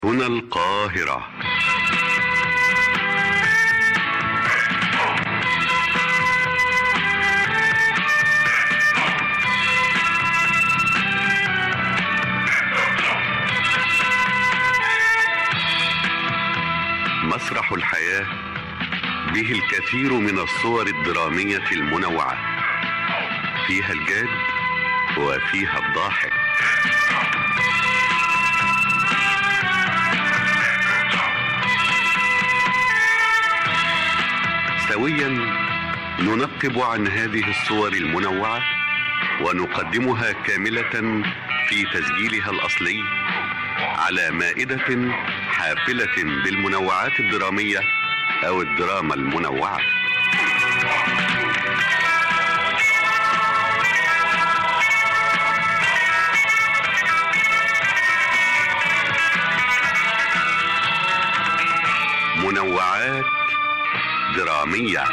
هنا القاهرة مسرح الحياة به الكثير من الصور الدرامية المنوعة فيها الجاد وفيها الضاحك سويا ننقب عن هذه الصور المنوعة ونقدمها كاملة في تسجيلها الأصلي على مائدة حافلة بالمنوعات الدرامية أو الدراما المنوعة منوعات درامية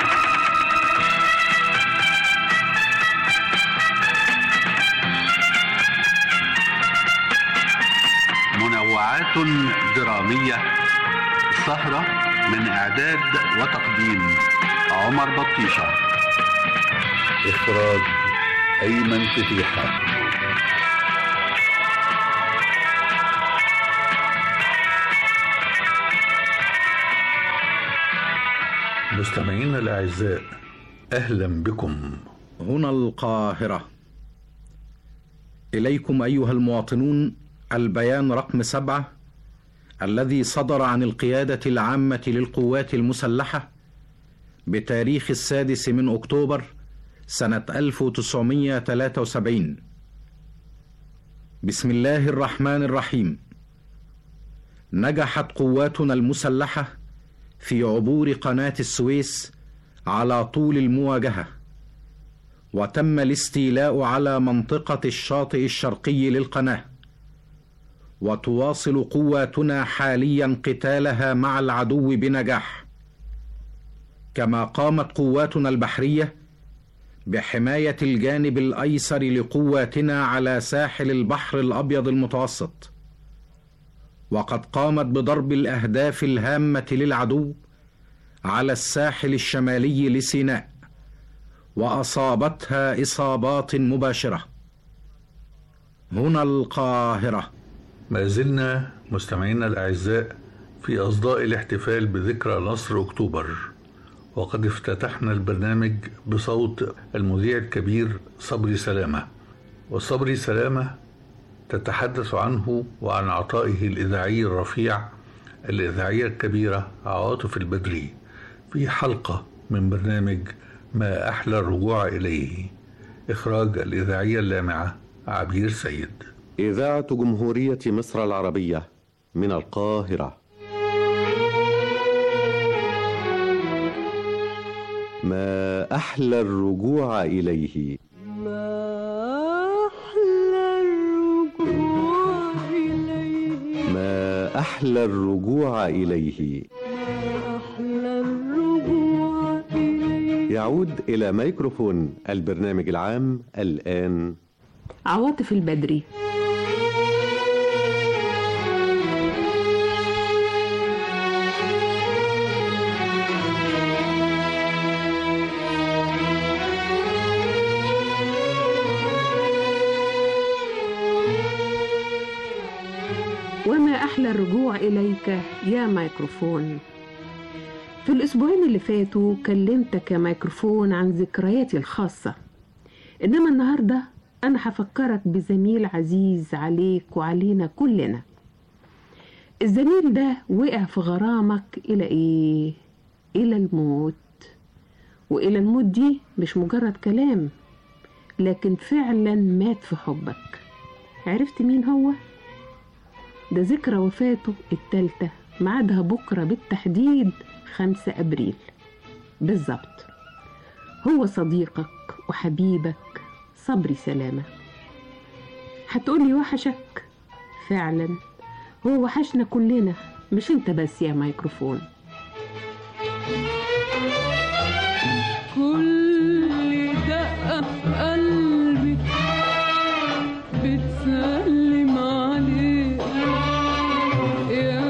منوعات درامية سهرة من إعداد وتقديم عمر بطيشة إخراج أيمن فتيحة مستمعينا الأعزاء أهلا بكم هنا القاهرة إليكم أيها المواطنون البيان رقم سبعة الذي صدر عن القيادة العامة للقوات المسلحة بتاريخ السادس من أكتوبر سنة 1973 بسم الله الرحمن الرحيم نجحت قواتنا المسلحة في عبور قناة السويس على طول المواجهة وتم الاستيلاء على منطقة الشاطئ الشرقي للقناة وتواصل قواتنا حاليا قتالها مع العدو بنجاح كما قامت قواتنا البحريه بحمايه الجانب الايسر لقواتنا على ساحل البحر الابيض المتوسط وقد قامت بضرب الاهداف الهامه للعدو على الساحل الشمالي لسيناء واصابتها اصابات مباشره هنا القاهره ما زلنا مستمعينا الأعزاء في أصداء الاحتفال بذكرى نصر أكتوبر وقد افتتحنا البرنامج بصوت المذيع الكبير صبري سلامة وصبري سلامة تتحدث عنه وعن عطائه الإذاعي الرفيع الإذاعية الكبيرة عواطف البدري في حلقة من برنامج ما أحلى الرجوع إليه إخراج الإذاعية اللامعة عبير سيد إذاعة جمهورية مصر العربية من القاهرة ما أحلى الرجوع إليه ما أحلى الرجوع إليه ما أحلى الرجوع إليه ما أحلى الرجوع إليه يعود إلى ميكروفون البرنامج العام الآن عواطف البدري وما أحلى الرجوع إليك يا ميكروفون في الأسبوعين اللي فاتوا كلمتك يا ميكروفون عن ذكرياتي الخاصة إنما النهاردة أنا هفكرك بزميل عزيز عليك وعلينا كلنا الزميل ده وقع في غرامك إلى إيه؟ إلى الموت وإلى الموت دي مش مجرد كلام لكن فعلا مات في حبك عرفت مين هو؟ ده ذكرى وفاته التالتة ميعادها بكرة بالتحديد خمسة أبريل بالظبط هو صديقك وحبيبك صبري سلامة هتقولي وحشك فعلا هو وحشنا كلنا مش انت بس يا ميكروفون كل دقة في قلبي بتسلم عليك يا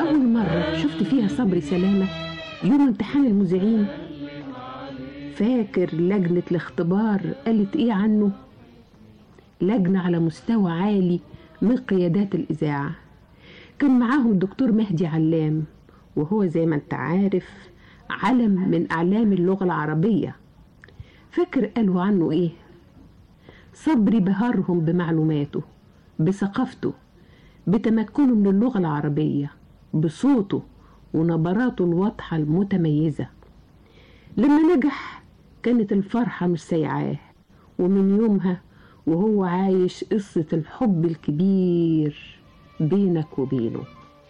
أول مرة شفت فيها صبري سلامة يوم امتحان المذيعين فاكر لجنة الاختبار قالت إيه عنه لجنة على مستوى عالي من قيادات الإذاعة كان معاهم الدكتور مهدي علام وهو زي ما انت عارف علم من أعلام اللغة العربية فاكر قالوا عنه إيه صبري بهرهم بمعلوماته بثقافته بتمكنه من اللغة العربية بصوته ونبراته الواضحة المتميزة لما نجح كانت الفرحة مش سيعاه ومن يومها وهو عايش قصة الحب الكبير بينك وبينه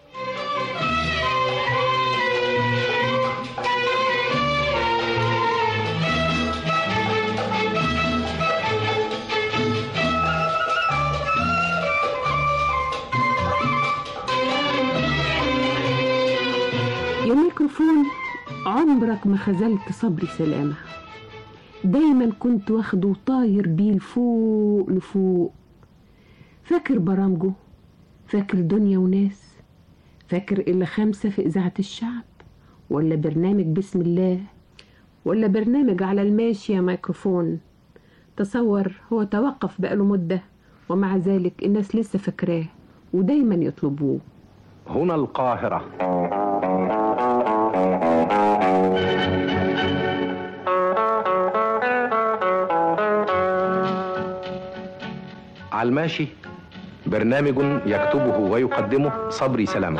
يا ميكروفون عمرك ما خذلت صبري سلامة دايما كنت واخده طاير بيه لفوق لفوق فاكر برامجه فاكر دنيا وناس فاكر إلا خمسة في إذاعة الشعب ولا برنامج بسم الله ولا برنامج على الماشي يا ميكروفون تصور هو توقف بقاله مدة ومع ذلك الناس لسه فاكراه ودايما يطلبوه هنا القاهرة على الماشي برنامج يكتبه ويقدمه صبري سلامة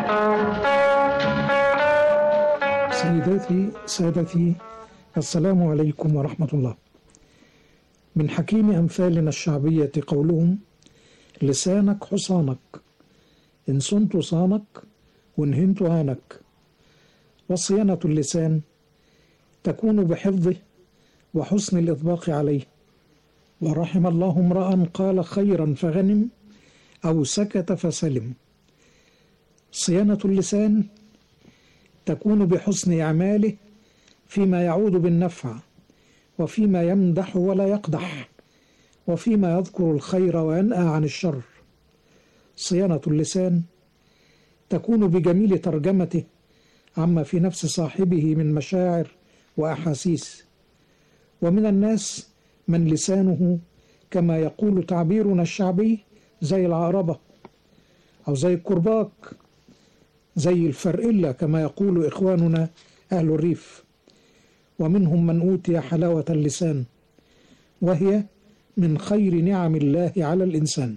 سيداتي سادتي السلام عليكم ورحمة الله من حكيم أمثالنا الشعبية قولهم لسانك حصانك إن صنت صانك وإن هنت هانك وصيانة اللسان تكون بحفظه وحسن الإطباق عليه ورحم الله امرأ قال خيرا فغنم أو سكت فسلم صيانة اللسان تكون بحسن إعماله فيما يعود بالنفع وفيما يمدح ولا يقدح وفيما يذكر الخير وينأى عن الشر صيانة اللسان تكون بجميل ترجمته عما في نفس صاحبه من مشاعر وأحاسيس ومن الناس من لسانه كما يقول تعبيرنا الشعبي زي العقربة أو زي الكرباك زي الفرقلة كما يقول إخواننا أهل الريف ومنهم من أوتي حلاوة اللسان وهي من خير نعم الله على الإنسان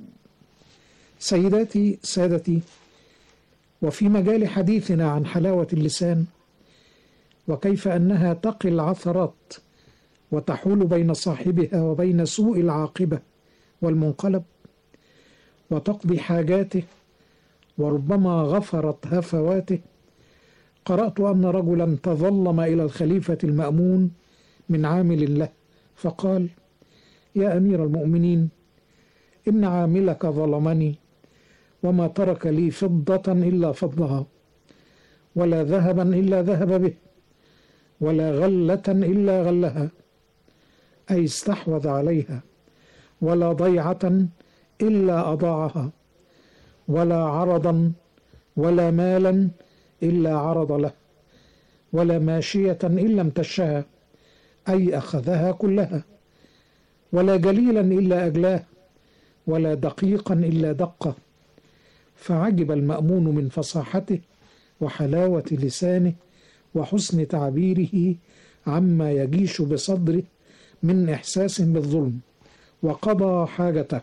سيداتي سادتي وفي مجال حديثنا عن حلاوة اللسان وكيف أنها تقي العثرات وتحول بين صاحبها وبين سوء العاقبة والمنقلب وتقضي حاجاته وربما غفرت هفواته قرأت أن رجلا تظلم إلى الخليفة المأمون من عامل له فقال يا أمير المؤمنين إن عاملك ظلمني وما ترك لي فضة إلا فضها ولا ذهبا إلا ذهب به ولا غلة إلا غلها أي استحوذ عليها ولا ضيعة إلا أضاعها ولا عرضا ولا مالا إلا عرض له ولا ماشية إلا امتشها أي أخذها كلها ولا جليلا إلا أجلاه ولا دقيقا إلا دقه فعجب المأمون من فصاحته وحلاوة لسانه وحسن تعبيره عما يجيش بصدره من إحساس بالظلم وقضى حاجته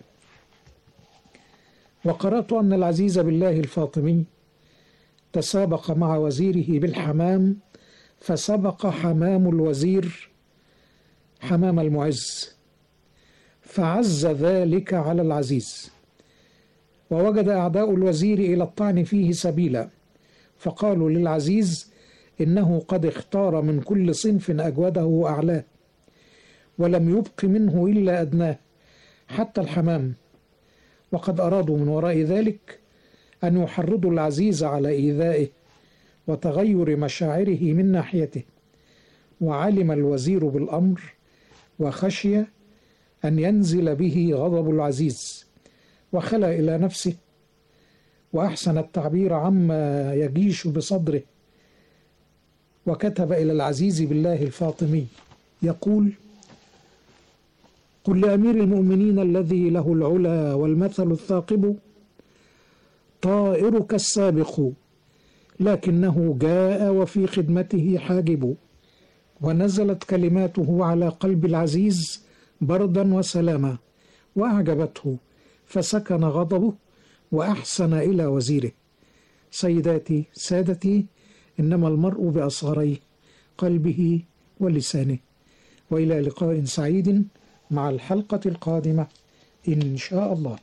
وقرأت أن العزيز بالله الفاطمي تسابق مع وزيره بالحمام فسبق حمام الوزير حمام المعز فعز ذلك على العزيز ووجد أعداء الوزير إلى الطعن فيه سبيلا فقالوا للعزيز إنه قد اختار من كل صنف أجوده وأعلاه ولم يبق منه إلا أدناه حتى الحمام وقد أرادوا من وراء ذلك أن يحرضوا العزيز على إيذائه وتغير مشاعره من ناحيته وعلم الوزير بالأمر وخشي أن ينزل به غضب العزيز وخلى إلى نفسه وأحسن التعبير عما يجيش بصدره وكتب إلى العزيز بالله الفاطمي يقول قل لأمير المؤمنين الذي له العلا والمثل الثاقب طائرك السابق لكنه جاء وفي خدمته حاجب ونزلت كلماته على قلب العزيز بردا وسلاما وأعجبته فسكن غضبه وأحسن إلى وزيره سيداتي سادتي إنما المرء بأصغريه قلبه ولسانه وإلى لقاء سعيد مع الحلقة القادمة إن شاء الله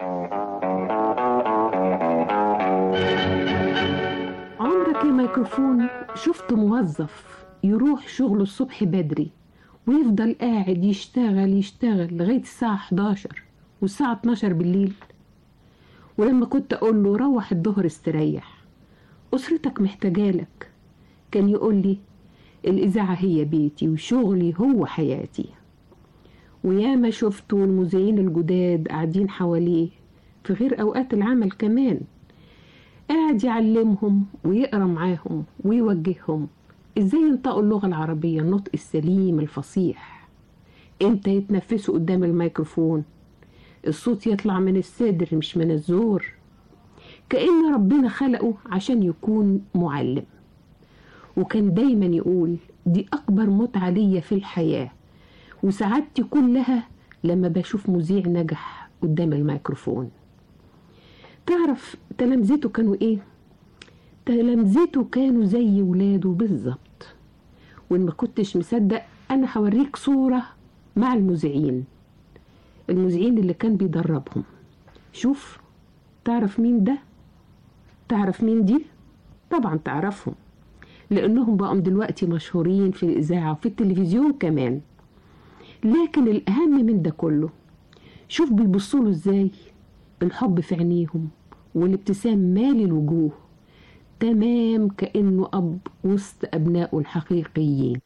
عمرك يا ميكروفون شفت موظف يروح شغله الصبح بدري ويفضل قاعد يشتغل يشتغل لغاية الساعة 11 والساعة 12 بالليل ولما كنت أقول له روح الظهر استريح أسرتك محتاجالك كان يقول لي الإذاعة هي بيتي وشغلي هو حياتي وياما شفته المذيعين الجداد قاعدين حواليه في غير أوقات العمل كمان قاعد يعلمهم ويقرا معاهم ويوجههم ازاي ينطقوا اللغة العربية النطق السليم الفصيح امتى يتنفسوا قدام الميكروفون الصوت يطلع من الصدر مش من الزور كأن ربنا خلقه عشان يكون معلم وكان دايما يقول دي أكبر متعة ليا في الحياة وسعادتي كلها لما بشوف مذيع نجح قدام الميكروفون تعرف تلامذته كانوا ايه تلامذته كانوا زي ولاده بالظبط وان ما كنتش مصدق انا هوريك صورة مع المذيعين المذيعين اللي كان بيدربهم شوف تعرف مين ده تعرف مين دي طبعا تعرفهم لانهم بقوا دلوقتي مشهورين في الاذاعة وفي التلفزيون كمان لكن الاهم من ده كله شوف بيبصوا له ازاي الحب في عينيهم والابتسام مالي الوجوه تمام كأنه أب وسط أبنائه الحقيقيين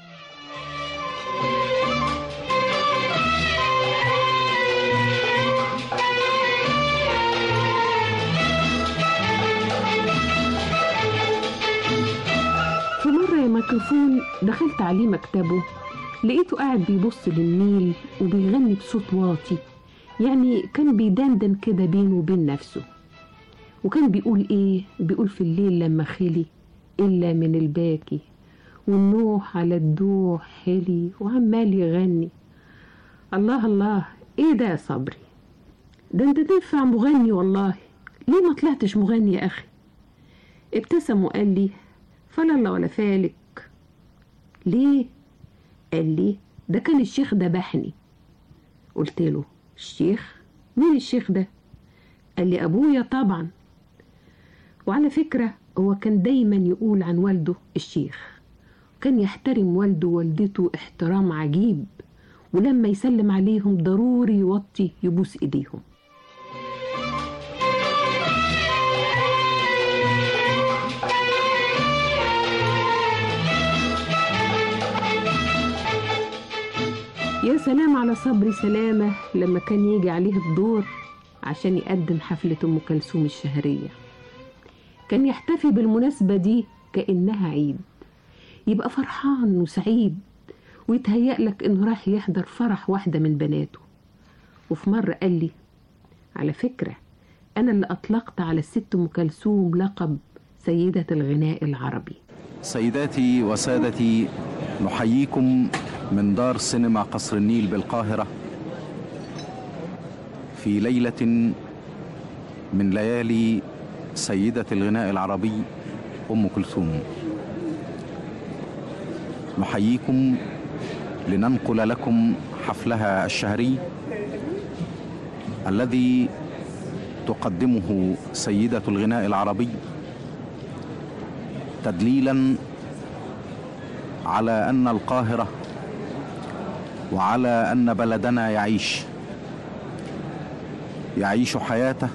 في مرة يا ميكروفون دخلت عليه مكتبه لقيته قاعد بيبص للنيل وبيغني بصوت واطي يعني كان بيدندن كده بينه وبين نفسه وكان بيقول ايه بيقول في الليل لما خلي الا من الباكي والنوح على الدوح حلي وعمال يغني الله الله ايه ده يا صبري ده انت تنفع مغني والله ليه ما طلعتش مغني يا اخي ابتسم وقال لي فلا الله ولا فالك ليه قال لي ده كان الشيخ ذبحني قلت له الشيخ مين الشيخ ده قال لي ابويا طبعا وعلى فكرة هو كان دايما يقول عن والده الشيخ كان يحترم والده ووالدته احترام عجيب ولما يسلم عليهم ضروري يوطي يبوس ايديهم يا سلام على صبري سلامة لما كان يجي عليه الدور عشان يقدم حفلة أم كلثوم الشهرية كان يحتفي بالمناسبة دي كأنها عيد يبقى فرحان وسعيد ويتهيأ لك إنه راح يحضر فرح واحدة من بناته وفي مرة قال لي على فكرة أنا اللي أطلقت على الست أم كلثوم لقب سيدة الغناء العربي سيداتي وسادتي نحييكم من دار سينما قصر النيل بالقاهرة في ليلة من ليالي سيدة الغناء العربي أم كلثوم نحييكم لننقل لكم حفلها الشهري الذي تقدمه سيدة الغناء العربي تدليلا على ان القاهره وعلى ان بلدنا يعيش يعيش حياته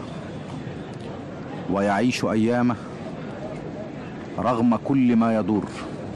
ويعيش ايامه رغم كل ما يدور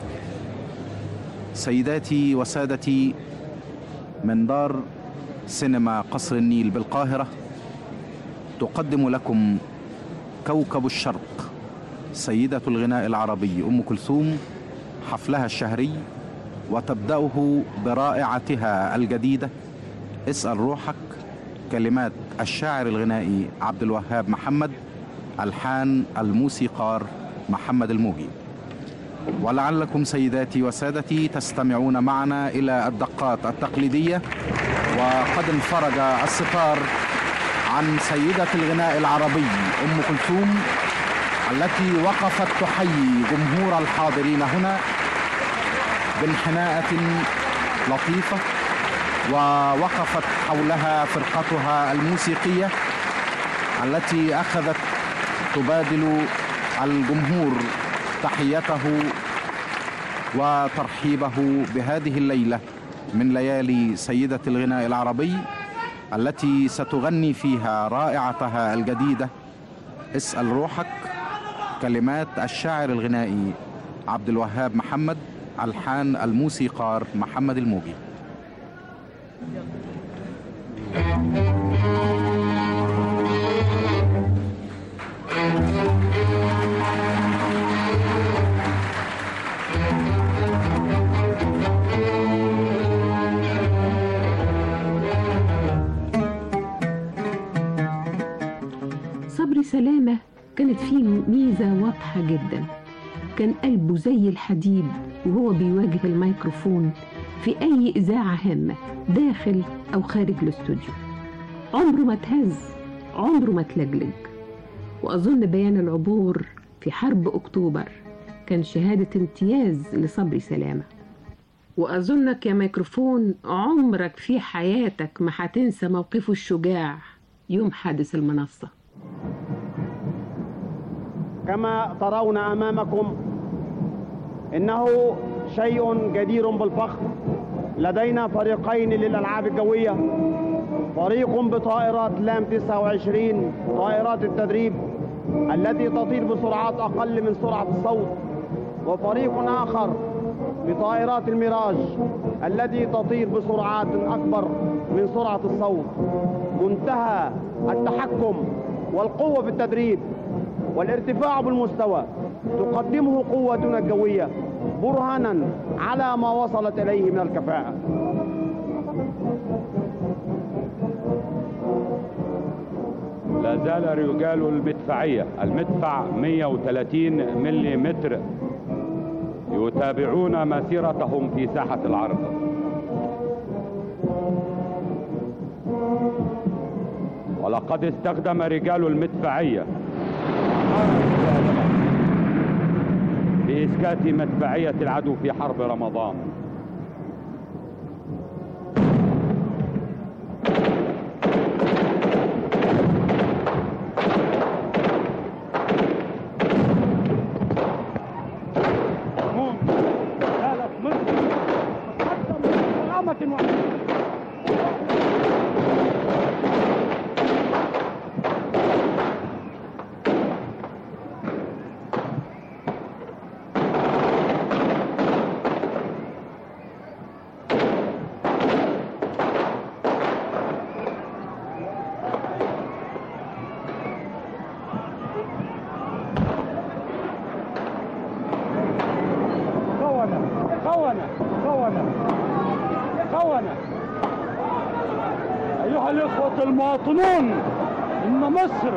سيداتي وسادتي من دار سينما قصر النيل بالقاهره تقدم لكم كوكب الشرق سيدة الغناء العربي أم كلثوم حفلها الشهري وتبدأه برائعتها الجديدة اسأل روحك كلمات الشاعر الغنائي عبد الوهاب محمد ألحان الموسيقار محمد الموجي ولعلكم سيداتي وسادتي تستمعون معنا إلى الدقات التقليدية وقد انفرج الستار عن سيدة الغناء العربي أم كلثوم التي وقفت تحيي جمهور الحاضرين هنا بانحناءة لطيفة ووقفت حولها فرقتها الموسيقية التي أخذت تبادل الجمهور تحيته وترحيبه بهذه الليلة من ليالي سيدة الغناء العربي التي ستغني فيها رائعتها الجديدة اسأل روحك كلمات الشاعر الغنائي عبد الوهاب محمد ألحان الموسيقار محمد الموجي صبري سلامة كانت فيه ميزة واضحة جدا كان قلبه زي الحديد وهو بيواجه الميكروفون في أي إذاعة هامة داخل أو خارج الاستوديو عمره ما تهز عمره ما تلجلج وأظن بيان العبور في حرب أكتوبر كان شهادة امتياز لصبري سلامة وأظنك يا ميكروفون عمرك في حياتك ما هتنسى موقفه الشجاع يوم حادث المنصة كما ترون امامكم انه شيء جدير بالفخر لدينا فريقين للالعاب الجويه فريق بطائرات لام 29 طائرات التدريب التي تطير بسرعات اقل من سرعه الصوت وفريق اخر بطائرات الميراج التي تطير بسرعات اكبر من سرعه الصوت منتهى التحكم والقوه في التدريب والارتفاع بالمستوى تقدمه قوتنا الجوية برهانا على ما وصلت إليه من الكفاءة لا زال رجال المدفعية المدفع 130 ملم يتابعون مسيرتهم في ساحة العرض ولقد استخدم رجال المدفعية بإسكات مدفعية العدو في حرب رمضان خونة خونة خونة خونة أيها الإخوة المواطنون إن مصر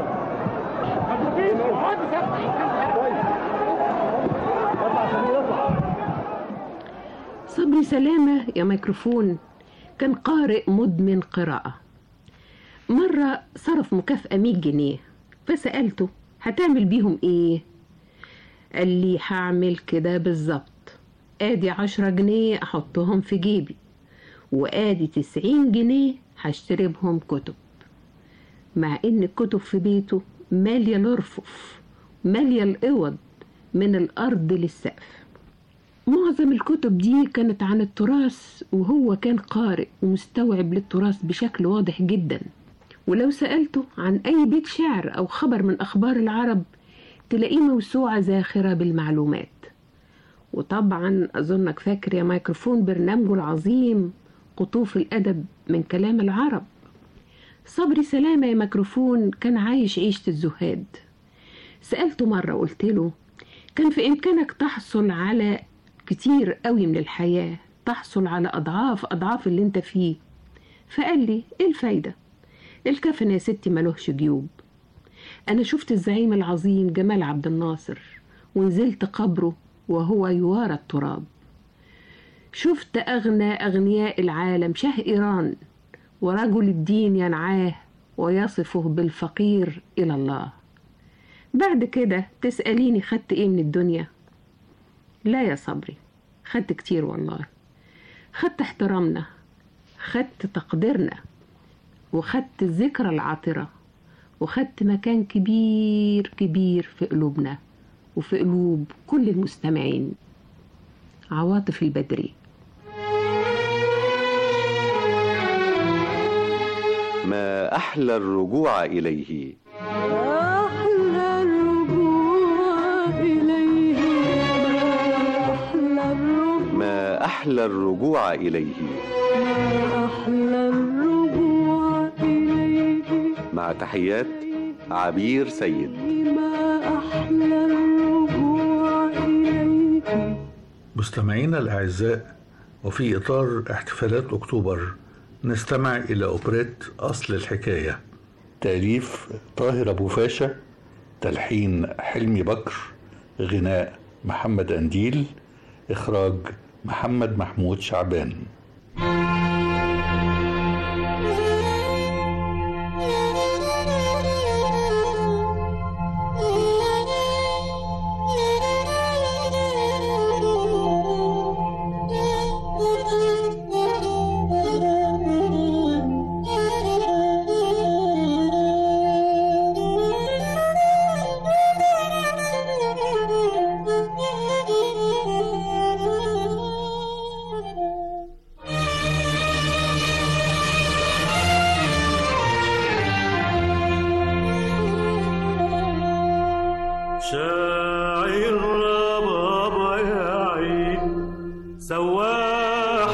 صبري سلامة يا ميكروفون كان قارئ مدمن قراءة مرة صرف مكافأة 100 جنيه فسألته هتعمل بيهم ايه قال لي هعمل كده بالظبط ادي عشرة جنيه احطهم في جيبي وادي تسعين جنيه هشتري بهم كتب مع ان الكتب في بيته مالية الارفف مالية الاوض من الارض للسقف معظم الكتب دي كانت عن التراث وهو كان قارئ ومستوعب للتراث بشكل واضح جدا ولو سألته عن أي بيت شعر أو خبر من أخبار العرب تلاقيه موسوعة زاخرة بالمعلومات وطبعا أظنك فاكر يا ميكروفون برنامجه العظيم قطوف الأدب من كلام العرب صبري سلامة يا ميكروفون كان عايش عيشة الزهاد سألته مرة قلت له كان في إمكانك تحصل على كتير قوي من الحياة تحصل على أضعاف أضعاف اللي انت فيه فقال لي ايه الفايدة الكفن يا ستي ملوهش جيوب أنا شفت الزعيم العظيم جمال عبد الناصر ونزلت قبره وهو يوارى التراب شفت أغنى أغنياء العالم شه إيران ورجل الدين ينعاه ويصفه بالفقير إلى الله بعد كده تسأليني خدت إيه من الدنيا لا يا صبري خدت كتير والله خدت احترامنا خدت تقديرنا وخدت الذكرى العاطرة وخدت مكان كبير كبير في قلوبنا وفي قلوب كل المستمعين عواطف البدري ما أحلى الرجوع إليه أحلى الرجوع إليه أحلى الرجوع ما أحلى الرجوع إليه أحلى الرجوع إليه مع تحيات عبير سيد ما أحلى الرجوع إليه مستمعينا الأعزاء وفي إطار احتفالات أكتوبر نستمع إلى أوبريت أصل الحكاية تأليف طاهر أبو فاشا تلحين حلمي بكر غناء محمد أنديل إخراج محمد محمود شعبان شاعر بابا يا عين سواح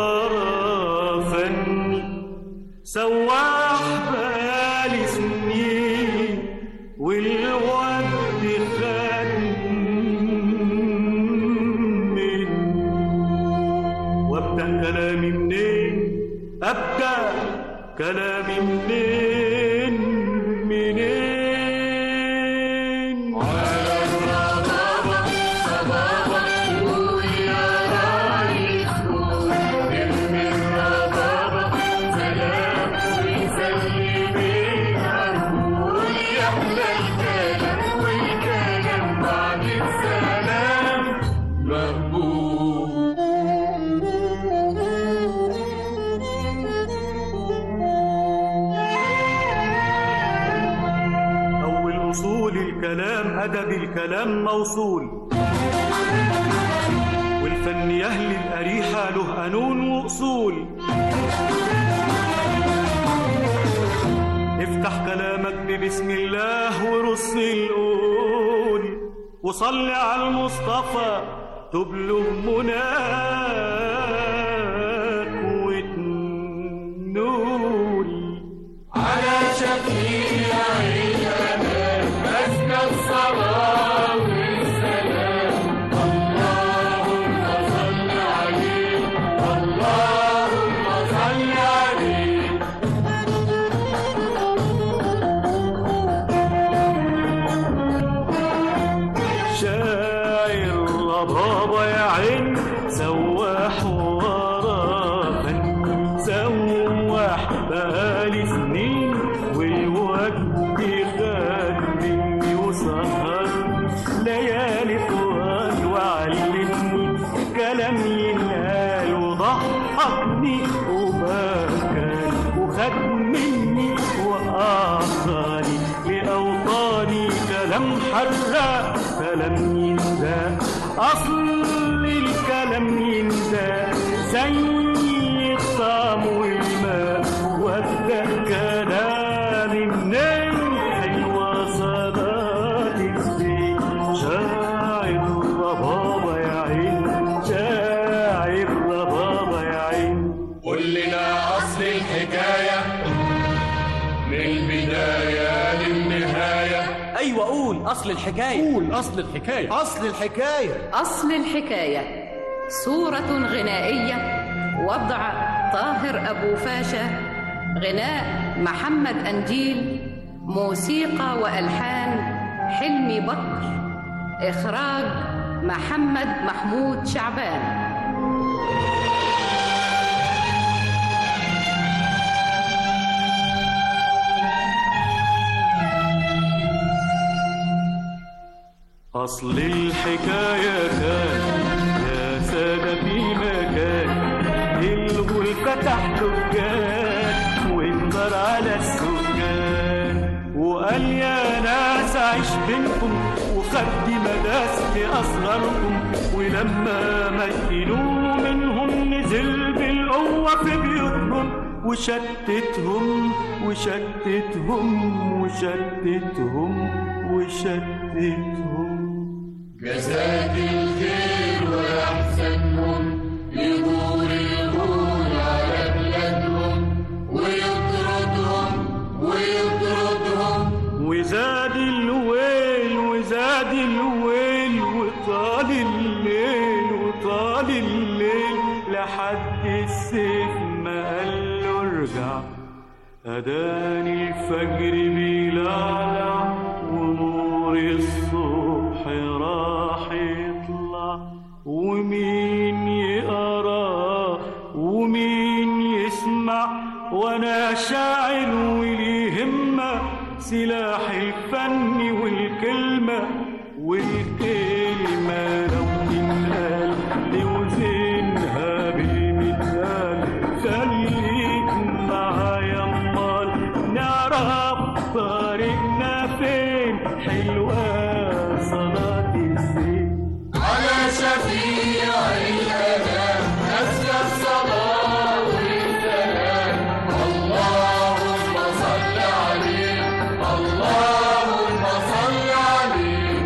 فني سواح بالي سنين والوقت خدني وابدا كلامي منين ابدا كلامي منين منين أول أصول الكلام أدب الكلام موصول والفن يهلي الأريحة له قانون وأصول افتح كلامك ببسم الله ورص القول وصل على المصطفى تبلغ مناك وتنول على شفيع الأمان أزكى الصلاة والسلام اللهم صل عليه اللهم صل عليه شاعر بابا يا عين سواح ورا فن سواح بقالي سنين والوقت خدني وسهر ليالي طوال وعلمني كلام ينقال وضحكني وبكاني وخد مني وأعطاني لأوطاني كلام حراق كلام يندى أصل الكلام يندى زي الطعم والماء وابدأ كلامي منين حلوة صلاة الزين شاعر بابا يا عين شاعر بابا يا عين قول لنا أصل الحكاية من البداية للنهاية أيوة قول أصل الحكاية قول أصل الحكاية أصل الحكاية أصل الحكاية صورة غنائية وضع طاهر أبو فاشا غناء محمد أنجيل موسيقى وألحان حلمي بكر إخراج محمد محمود شعبان أصل الحكاية كان يا سادة في مكان الغول فتح دكان وانظر على السكان وقال يا ناس عيش بينكم وخدي مداس لأصغركم ولما مكنوا منهم نزل بالقوة في بيوتهم وشتتهم وشتتهم وشتتهم وشتتهم جزاك الخير وأحسنهم يدور الهون على بلادهم ويطردهم ويطردهم وزاد الويل وزاد الويل وطال الليل وطال الليل لحد السيف ما قال له ارجع أداني الفجر بيلعلع ونور الصبح راح يطلع ومين يقرا ومين يسمع وانا شاعر ولي همة سلاح الفن والكلمة والكلمة لو تنقال لوزنها بالمثال خليك معايا امال نعرف طريقنا فين حلوة صلاة الزين على شفيع الأنام أزكى الصلاة والسلام اللهم صل عليه اللهم صل عليه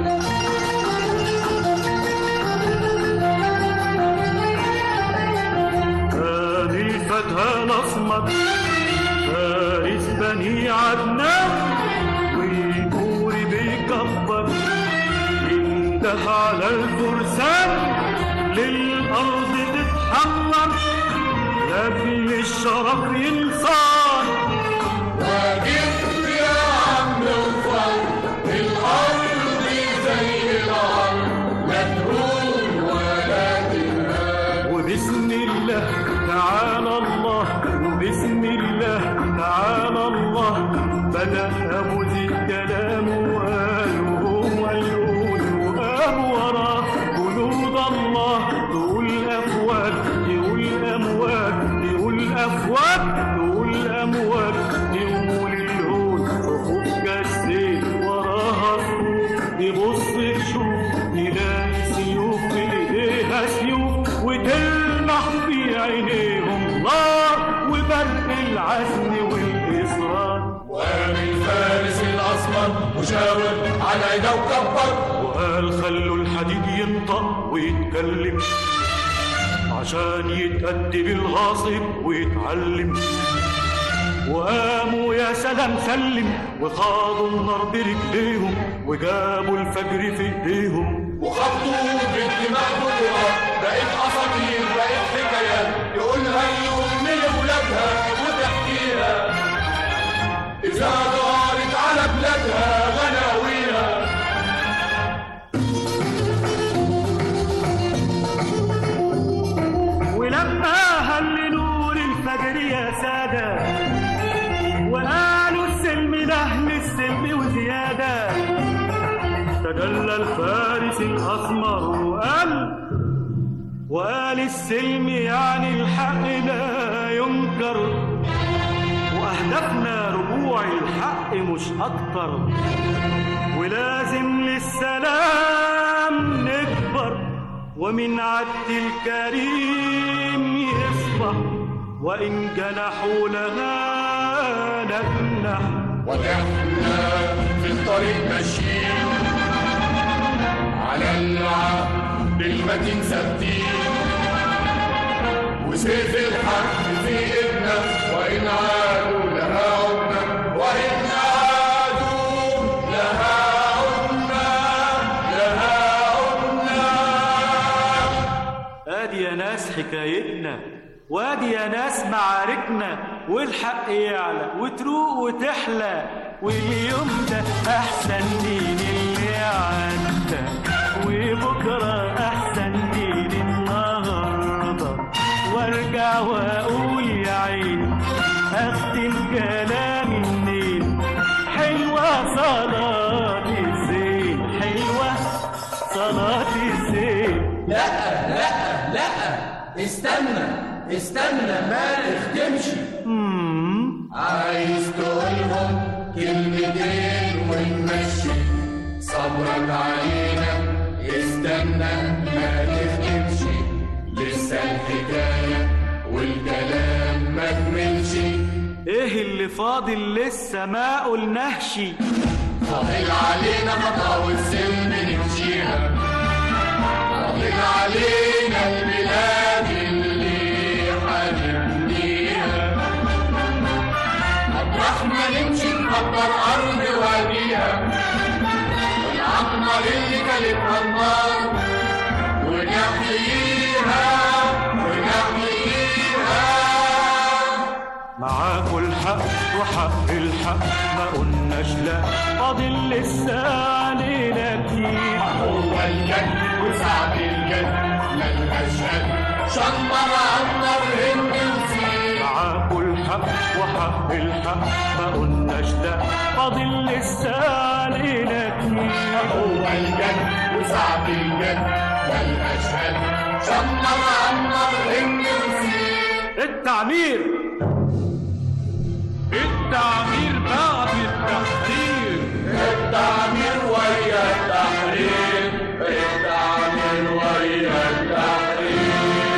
هذه الفتى الأصمت فارس بني عدنان ويقول بيكبر ينده على الفرسان للأرض تتحمر لأجل الشرف ينصان وجبت يا عم وفر الأرض زي الأرض لا تهون ولا تنهار وبسم الله تعالى الله وبسم الله تعالى الله بدأ أبو ذي الكلام وقال هو يقول وقام وراه جنود الله تقول أفواج يقول أمواج يقول أفواج تقول أمواج يقول الهون صفوف كالسيف وراها صفوف يبص يشوف يلاقي سيوف في ايديها سيوف وتلمح في عينيهم نار وبرق العزم والإصرار ومن فارس الأسمر مشاور على عينه وكبر وقال خلوا الحديد ينطق ويتكلم عشان يتأدب الغاصب ويتعلم وقاموا يا سلام سلم وخاضوا النار برجليهم وجابوا الفجر في ايديهم وخبطوا بالدماء بكرة بقت أساطير بقت حكايات يقولها الأم لولادها وتحكيها إذا دارت على بلادها غناويها ولما هل نور الفجر يا سادة وقالوا السلم لأهل السلم وزيادة تجلى الفارس الأسمر وقال وقال السلم يعني الحق لا ينكر وأهدافنا رجوع الحق مش أكتر ولازم للسلام نكبر ومن عد الكريم يصبح وإن جنحوا لها نجنح وإحنا في الطريق ماشيين على العهد المتين ثابتين وسيف الحق في ايدنا وإن عادوا لها عدنا وإن عادوا لها عدنا يا ناس حكايتنا وادي يا ناس معاركنا والحق يعلى وتروق وتحلى واليوم ده احسن دين اللي عدى وبكره احسن دين النهارده وارجع واقول يا عيني اختم كلامي منين حلوه صلاه الزين حلوه صلاه الزين لا لا لا استنى استنى ما تخدمش عايز تقولهم كلمتين ونمشي صبرك علينا استنى ما تخدمش لسه الحكاية والكلام ما كملش ايه اللي فاضل لسه ما قلناهش فاضل علينا خطا والسلم نمشيها فاضل علينا البلاد اللي حنبنيها مطرح ما نمشي نقدر أرض واديها والعمر اللي كلتها النار ونحييها ونحييها معاكوا الحق وحق الحق ما قلناش لا فاضل لسه علينا كتير هو الجد وسعد الجد ملهاش قد شمر عمر هند وسير معاكوا الحق وحق الحق ما قلناش لا فاضل لسه علينا كتير هو الجد وسعد الجد ملهاش قد شمر عمر هند وسير التعمير التعمير بعد التحرير التعمير ويا التحرير التعمير ويا التحرير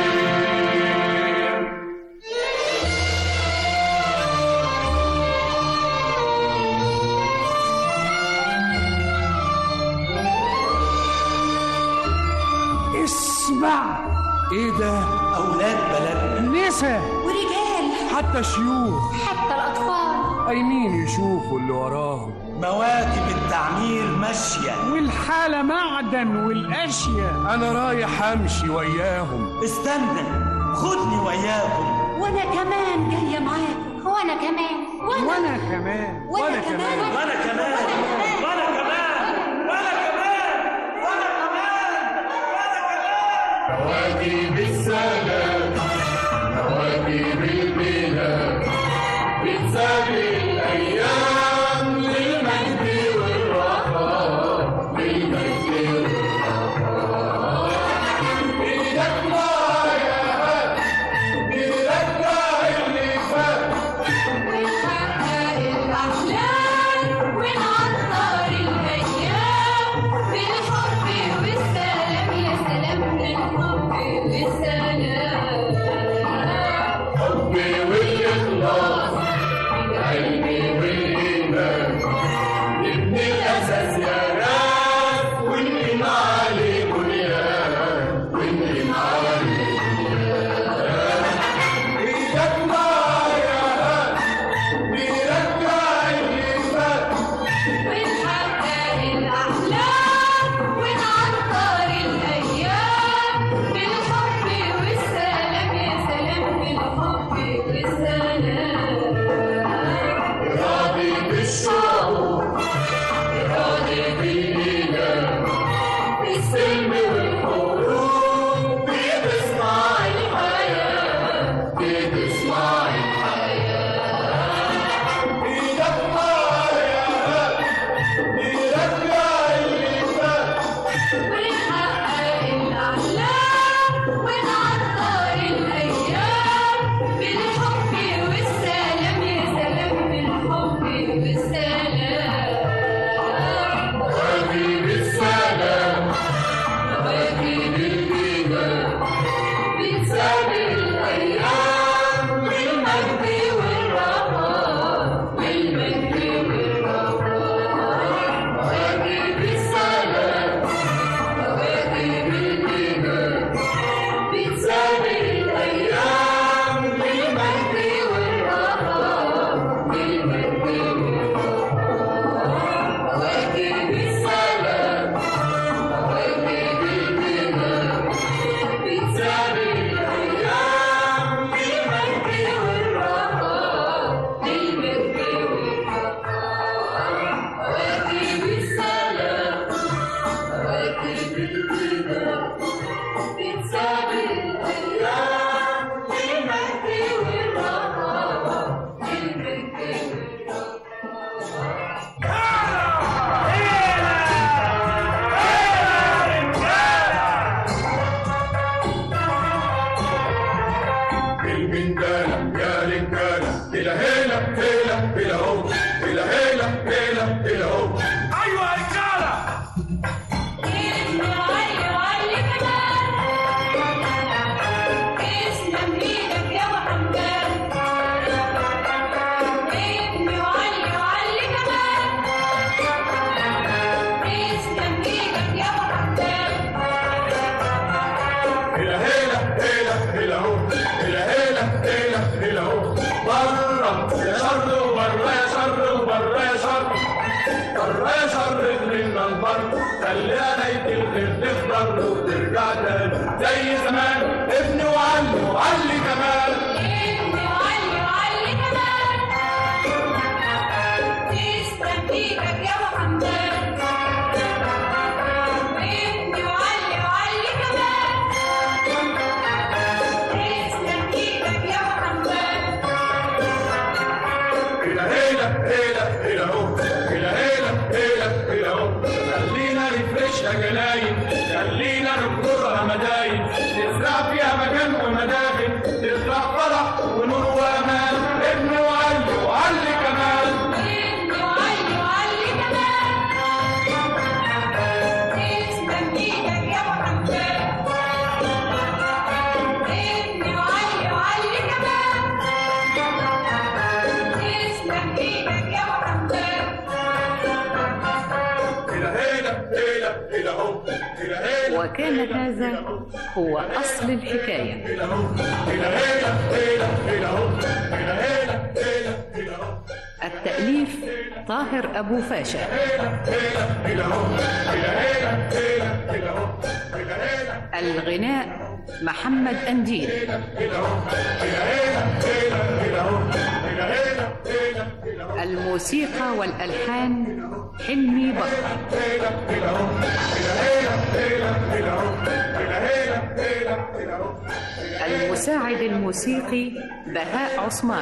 اسمع ايه ده اولاد بلدنا نسا ورجال حتى شيوخ حتى الأطفال قايمين يشوفوا اللي وراهم مواكب التعمير ماشية والحالة معدن والأشياء انا رايح امشي وياهم استنى خدني وياكم وأنا كمان جاية معاكم وأنا كمان وأنا كمان وأنا كمان وأنا كمان وأنا كمان وأنا كمان وأنا كمان وأنا كمان مواكب السلام مواكب البلاد بتسابق الأيام للمجد والرخاء للمجد والرخاء إيدك معايا إيدك معايا اللي فات ونحقق الأحلام ونعطر الأيام بالحب والسلام يا سلام بالحب والسلام حبي والإخلاص قلبي والإيمان بره شرق لنا البر خلينا نيجي الخير تخضر وترجع تاني زي زمان ابني وعلي وعلي كمان ابني وعلي وعلي كمان تسلم ايدك يا ابو حمدان ابني وعلي وعلي كمان تسلم ايدك يا ابو حمدان هنا هنا هنا هنا اهو هنا هنا هنا هنا اهو خلينا نفرشها جناين خلينا نبكرها مداين نزرع فيها مكان ومدافن نزرع فرح ونور وامان ابني وعلي وعلي كمان ابني وعلي وعلي كمان تسلم ايدك يا ابو حمدان ابني وعلي وعلي كمان تسلم ايدك يا ابو حمدان هنا هنا هنا هنا اهو هنا هنا وكان هذا هو أصل الحكاية هنا هنا هنا هنا اهو هنا هنا هنا هنا اهو التأليف طاهر أبو فاشا هنا اهو هنا هنا هنا هنا اهو هنا هنا الغناء محمد أنديل الموسيقى والألحان حلمي بكر المساعد الموسيقي بهاء عثمان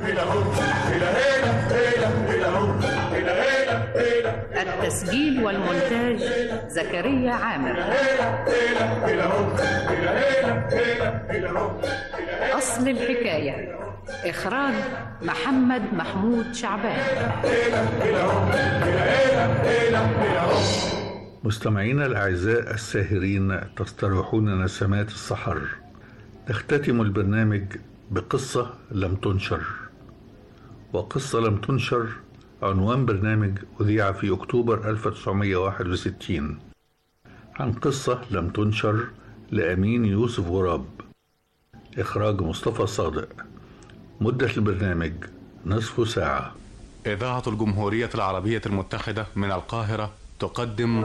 التسجيل والمونتاج زكريا عامر أصل الحكاية إخراج محمد محمود شعبان مستمعينا الأعزاء الساهرين تستريحون نسمات السحر نختتم البرنامج بقصة لم تنشر وقصة لم تنشر عنوان برنامج أذيع في أكتوبر 1961 عن قصة لم تنشر لأمين يوسف غراب إخراج مصطفى صادق مدة البرنامج نصف ساعة إذاعة الجمهورية العربية المتحدة من القاهرة تقدم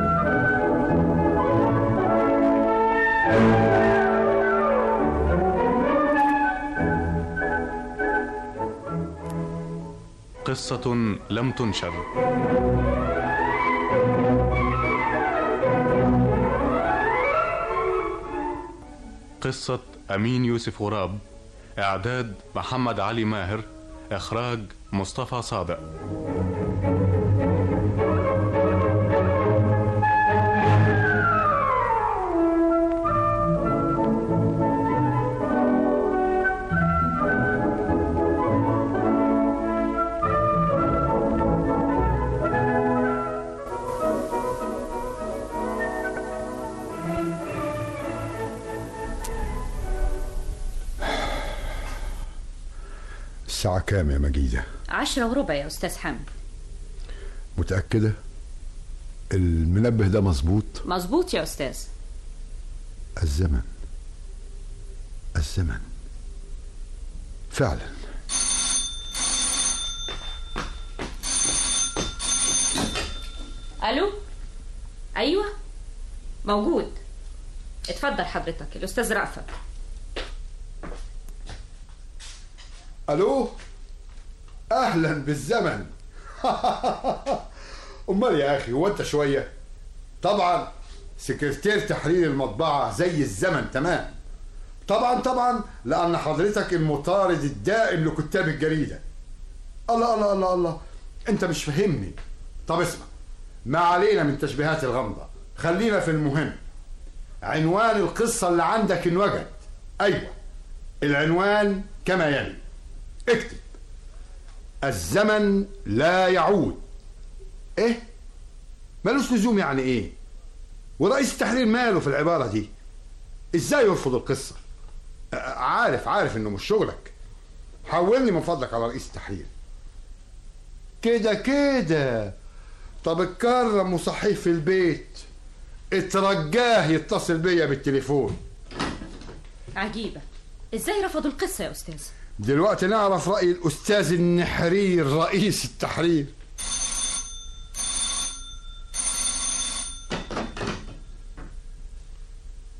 قصة لم تنشر قصة أمين يوسف غراب إعداد محمد علي ماهر إخراج مصطفى صادق الساعة كام يا مجيدة؟ عشرة وربع يا أستاذ حمد متأكدة؟ المنبه ده مظبوط؟ مظبوط يا أستاذ الزمن الزمن فعلا ألو أيوة موجود اتفضل حضرتك الأستاذ رأفت الو اهلا بالزمن امال يا اخي هو انت شويه طبعا سكرتير تحرير المطبعه زي الزمن تمام طبعا طبعا لان حضرتك المطارد الدائم لكتاب الجريده الله الله الله الله انت مش فاهمني طب اسمع ما علينا من تشبيهات الغامضه خلينا في المهم عنوان القصه اللي عندك انوجد ايوه العنوان كما يلي اكتب الزمن لا يعود ايه ملوش لزوم يعني ايه ورئيس التحرير ماله في العبارة دي ازاي يرفض القصة آه، عارف عارف انه مش شغلك حولني من فضلك على رئيس التحرير كده كده طب اتكرم وصحيه في البيت اترجاه يتصل بيا بالتليفون عجيبة ازاي رفضوا القصة يا أستاذ دلوقتي نعرف رأي الأستاذ النحرير رئيس التحرير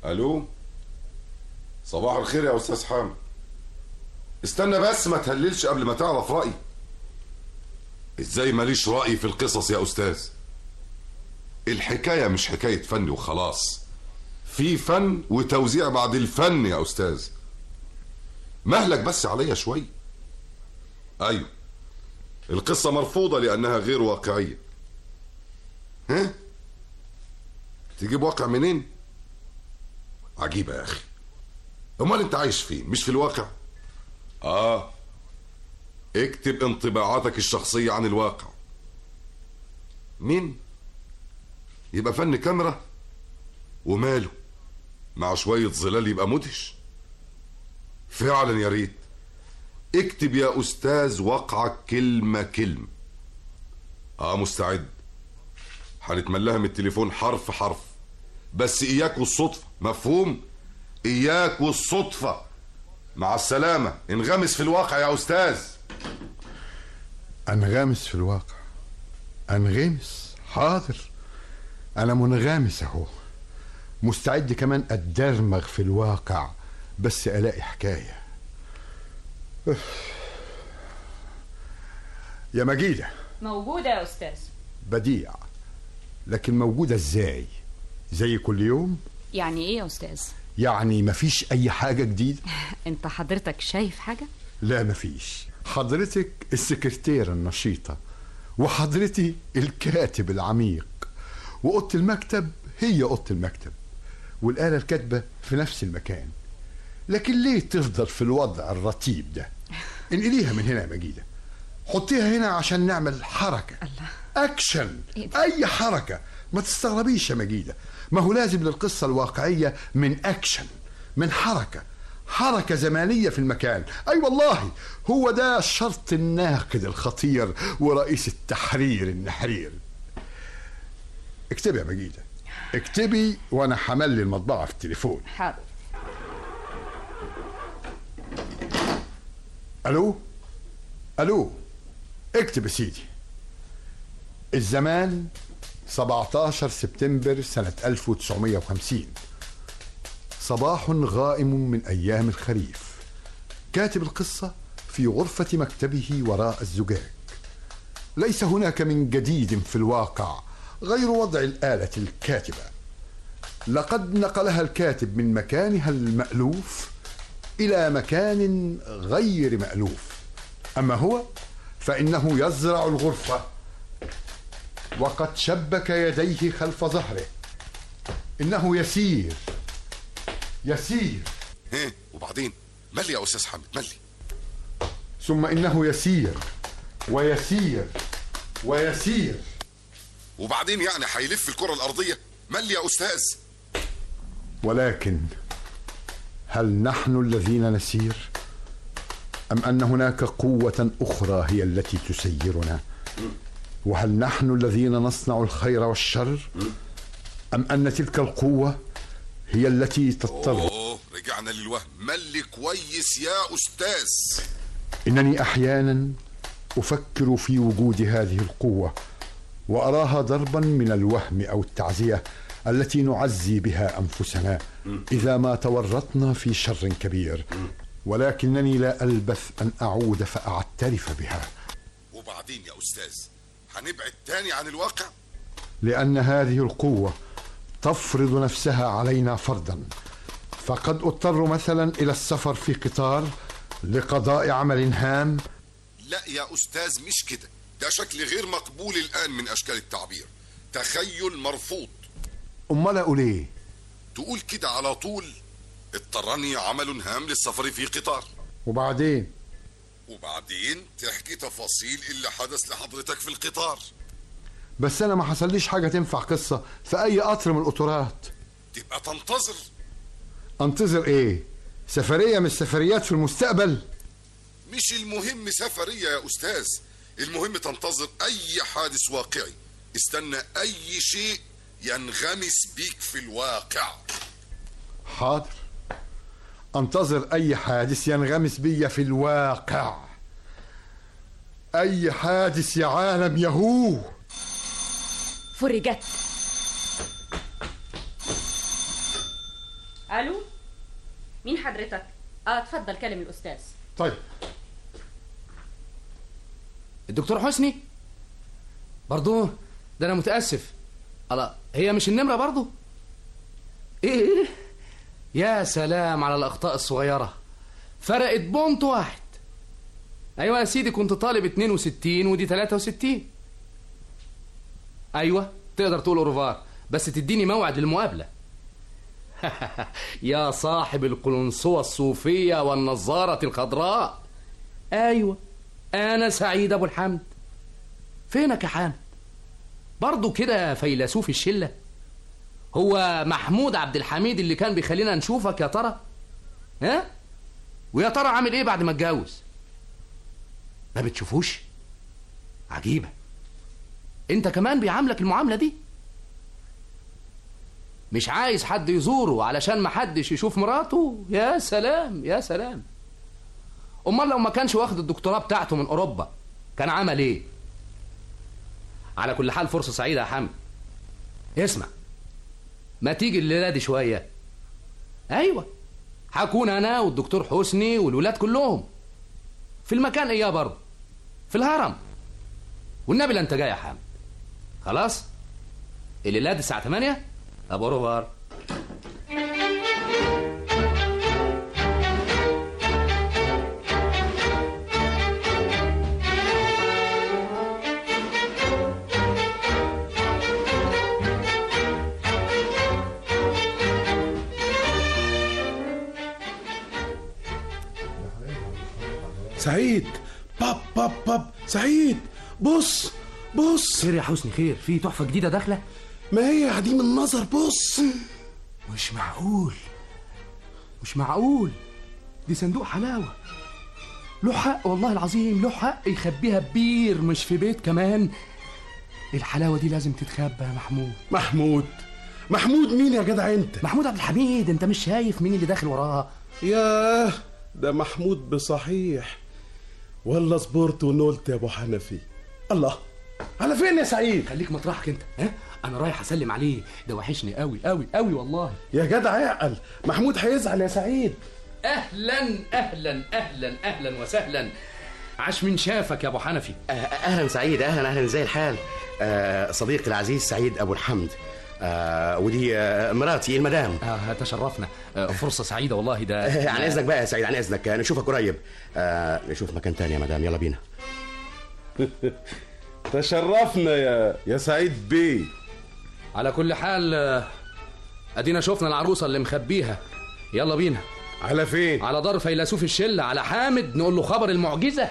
الو صباح الخير يا استاذ حامد استنى بس ما تهللش قبل ما تعرف رايي ازاي ماليش راي في القصص يا استاذ الحكايه مش حكايه فن وخلاص في فن وتوزيع بعد الفن يا استاذ مهلك بس عليا شويه ايوه القصه مرفوضه لانها غير واقعيه ها تجيب واقع منين عجيبه يا اخي امال انت عايش فين مش في الواقع اه اكتب انطباعاتك الشخصيه عن الواقع مين يبقى فن كاميرا وماله مع شويه ظلال يبقى مدهش فعلا يا ريت اكتب يا استاذ واقعك كلمه كلمه اه مستعد هنتملاها من التليفون حرف حرف بس اياك والصدفه مفهوم اياك والصدفه مع السلامه انغمس في الواقع يا استاذ انغمس في الواقع انغمس حاضر انا منغمس اهو مستعد كمان اتدرمغ في الواقع بس الاقي حكايه أف. يا مجيده موجودة يا أستاذ بديع لكن موجوده ازاي زي كل يوم يعني إيه يا أستاذ؟ يعني مفيش اي حاجه جديده أنت حضرتك شايف حاجة؟ لا مفيش حضرتك السكرتيرة النشيطة وحضرتي الكاتب العميق وأوضة المكتب هي أوضة المكتب والآلة الكاتبة في نفس المكان لكن ليه تفضل في الوضع الرتيب ده انقليها من هنا يا مجيدة حطيها هنا عشان نعمل حركة الله. أكشن أي حركة ما تستغربيش يا مجيدة ما هو لازم للقصة الواقعية من أكشن من حركة حركة زمانية في المكان أي والله هو ده الشرط الناقد الخطير ورئيس التحرير النحرير اكتبي يا مجيدة اكتبي وانا حملي المطبعة في التليفون حاضر الو الو اكتب يا سيدي الزمان 17 سبتمبر سنة 1950 صباح غائم من أيام الخريف كاتب القصة في غرفة مكتبه وراء الزجاج ليس هناك من جديد في الواقع غير وضع الآلة الكاتبة لقد نقلها الكاتب من مكانها المألوف إلى مكان غير مألوف أما هو فإنه يزرع الغرفة وقد شبك يديه خلف ظهره إنه يسير يسير ها وبعدين ملي يا استاذ حامد ملي ثم إنه يسير ويسير ويسير وبعدين يعني هيلف الكره الارضيه ملي يا استاذ ولكن هل نحن الذين نسير أم أن هناك قوة أخرى هي التي تسيرنا وهل نحن الذين نصنع الخير والشر أم أن تلك القوة هي التي تضطر اوه رجعنا للوهم ملي كويس يا استاذ إنني أحيانا أفكر في وجود هذه القوة وأراها ضربا من الوهم أو التعزية التي نعزي بها أنفسنا إذا ما تورطنا في شر كبير ولكنني لا ألبث أن أعود فأعترف بها وبعدين يا استاذ هنبعد تاني عن الواقع لأن هذه القوة تفرض نفسها علينا فرضا فقد اضطر مثلا إلى السفر في قطار لقضاء عمل هام لا يا استاذ مش كده ده شكل غير مقبول الان من اشكال التعبير تخيل مرفوض أمال أقول إيه؟ تقول كده على طول اضطرني عمل هام للسفر في قطار وبعدين وبعدين تحكي تفاصيل اللي حدث لحضرتك في القطار بس أنا ما حصليش حاجة تنفع قصة في أي قطر من القطارات تبقى تنتظر أنتظر إيه؟ سفرية من السفريات في المستقبل؟ مش المهم سفرية يا أستاذ المهم تنتظر أي حادث واقعي استنى أي شيء ينغمس بيك في الواقع حاضر انتظر اي حادث ينغمس بي في الواقع اي حادث يا عالم يهو فرجت الو مين حضرتك اه اتفضل كلم الاستاذ طيب الدكتور حسني برضو ده انا متاسف الله هي مش النمره برضو ايه ايه يا سلام على الاخطاء الصغيره فرقت بونت واحد ايوه يا سيدي كنت طالب 62 ودي 63 ايوه تقدر تقول اوروفار بس تديني موعد للمقابله يا صاحب القلنسوة الصوفية والنظارة الخضراء أيوة أنا سعيد أبو الحمد فينك يا حامد برضه كده فيلسوف الشلة هو محمود عبد الحميد اللي كان بيخلينا نشوفك يا ترى ها ويا ترى عامل ايه بعد ما اتجوز ما بتشوفوش عجيبة انت كمان بيعاملك المعاملة دي مش عايز حد يزوره علشان ما حدش يشوف مراته يا سلام يا سلام امال لو ما كانش واخد الدكتوراه بتاعته من اوروبا كان عمل ايه على كل حال فرصه سعيده يا حمد اسمع ما تيجي الليله دي شويه ايوه هكون انا والدكتور حسني والولاد كلهم في المكان اياه برضه في الهرم والنبي لا انت جاي يا حامد خلاص الليله دي الساعه 8 ابو روفار سعيد باب باب باب سعيد بص بص خير يا حسني خير في تحفه جديده داخله ما هي عديم النظر بص مش معقول مش معقول دي صندوق حلاوه له حق والله العظيم له حق يخبيها ببير مش في بيت كمان الحلاوه دي لازم تتخبى يا محمود محمود محمود مين يا جدع انت محمود عبد الحميد انت مش شايف مين اللي داخل وراها ياه ده محمود بصحيح ولا صبرت ونولت يا ابو حنفي الله على فين يا سعيد خليك مطرحك انت ها انا رايح اسلم عليه ده وحشني قوي قوي قوي والله يا جدع اعقل محمود هيزعل يا سعيد اهلا اهلا اهلا اهلا وسهلا عاش من شافك يا ابو حنفي اهلا سعيد اهلا اهلا زي الحال آه صديقي العزيز سعيد ابو الحمد آه ودي آه مراتي المدام آه تشرفنا آه فرصه سعيده والله ده عن اذنك بقى يا سعيد عن اذنك آه، نشوفك قريب آه نشوف مكان تاني يا مدام يلا بينا تشرفنا يا يا سعيد بيه على كل حال آه، ادينا شفنا العروسه اللي مخبيها يلا بينا على فين على دار فيلسوف الشله على حامد نقول له خبر المعجزه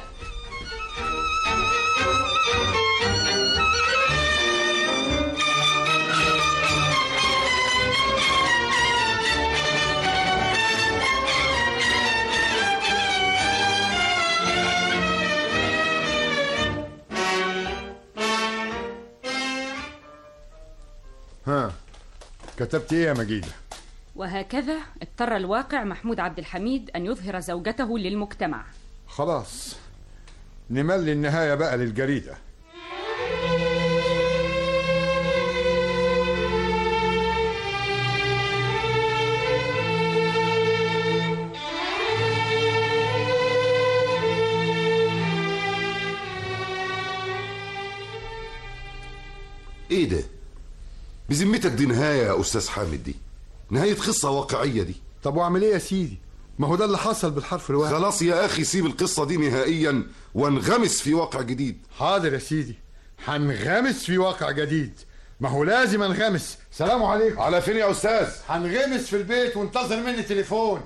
ها كتبت ايه يا مجيدة وهكذا اضطر الواقع محمود عبد الحميد ان يظهر زوجته للمجتمع خلاص نملي النهاية بقى للجريدة ايه ده بذمتك دي نهاية يا أستاذ حامد دي نهاية قصة واقعية دي طب واعمل ايه يا سيدي ما هو ده اللي حصل بالحرف الواحد خلاص يا أخي سيب القصة دي نهائيا وانغمس في واقع جديد حاضر يا سيدي هنغمس في واقع جديد ما هو لازم انغمس سلام عليكم على فين يا أستاذ هنغمس في البيت وانتظر مني تليفون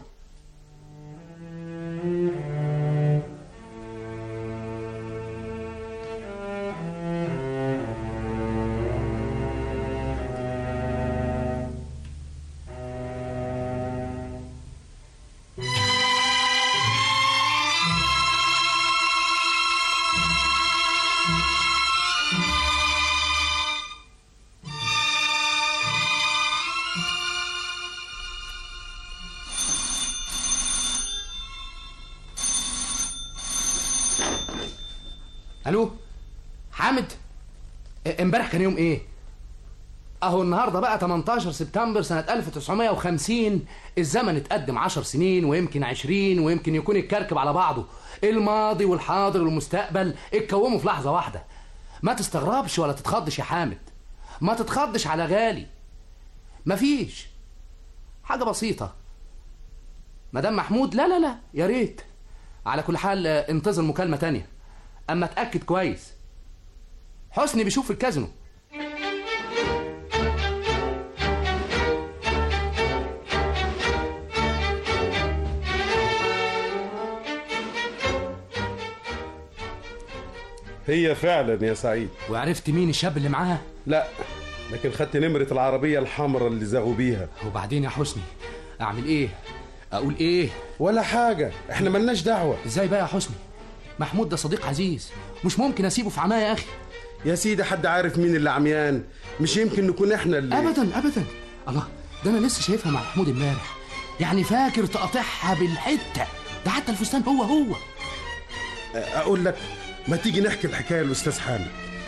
الو حامد اه، امبارح كان يوم ايه اهو النهارده بقى 18 سبتمبر سنة 1950 الزمن اتقدم 10 سنين ويمكن 20 ويمكن يكون الكركب على بعضه الماضي والحاضر والمستقبل اتكوموا في لحظة واحدة ما تستغربش ولا تتخضش يا حامد ما تتخضش على غالي مفيش حاجة بسيطة مدام محمود لا لا لا يا ريت على كل حال آه، انتظر مكالمة تانية اما اتأكد كويس حسني بيشوف في الكازينو هي فعلا يا سعيد وعرفت مين الشاب اللي معاها لا لكن خدت نمرة العربية الحمراء اللي زاغوا بيها وبعدين يا حسني اعمل ايه اقول ايه ولا حاجة احنا ملناش دعوة ازاي بقى يا حسني محمود ده صديق عزيز مش ممكن اسيبه في عماية يا اخي يا سيدي حد عارف مين اللي عميان مش يمكن نكون احنا اللي ابدا ابدا الله ده انا لسه شايفها مع محمود امبارح يعني فاكر تقاطعها بالحته ده حتى الفستان هو هو اقول لك ما تيجي نحكي الحكاية للأستاذ حامد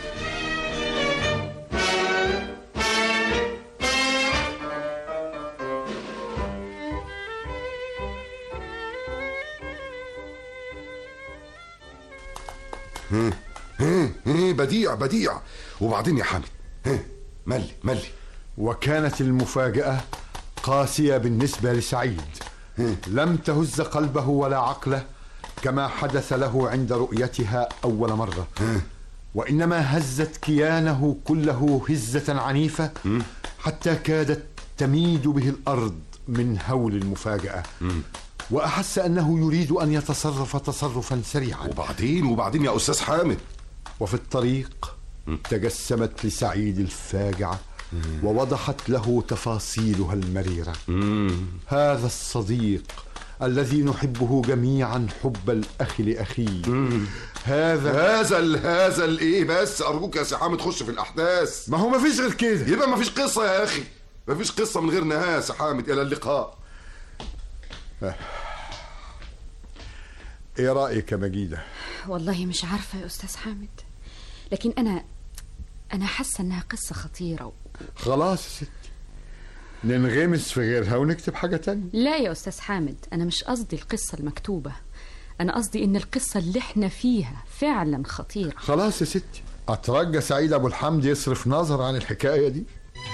ها ها ها بديع بديع وبعدين يا حامد ها ملي ملي وكانت المفاجأة قاسية بالنسبة لسعيد لم تهز قلبه ولا عقله كما حدث له عند رؤيتها أول مرة وإنما هزت كيانه كله هزة عنيفة حتى كادت تميد به الأرض من هول المفاجأة وأحس أنه يريد أن يتصرف تصرفا سريعا وبعدين وبعدين يا أستاذ حامد وفي الطريق تجسمت لسعيد الفاجعة ووضحت له تفاصيلها المريرة هذا الصديق الذي نحبه جميعا حب الأخ لأخيه هذا هذا ال هذا الايه بس ارجوك يا سي حامد خش في الاحداث ما هو ما فيش غير كده يبقى ما فيش قصه يا اخي ما فيش قصه من غير نهايه يا سي حامد الى اللقاء ايه رأيك يا مجيدة والله مش عارفة يا أستاذ حامد لكن أنا أنا حاسة إنها قصة خطيرة و... خلاص يا ستي ننغمس في غيرها ونكتب حاجة تانية لا يا أستاذ حامد أنا مش قصدي القصة المكتوبة أنا قصدي إن القصة اللي إحنا فيها فعلا خطيرة خلاص يا ستي أترجى سعيد أبو الحمد يصرف نظر عن الحكاية دي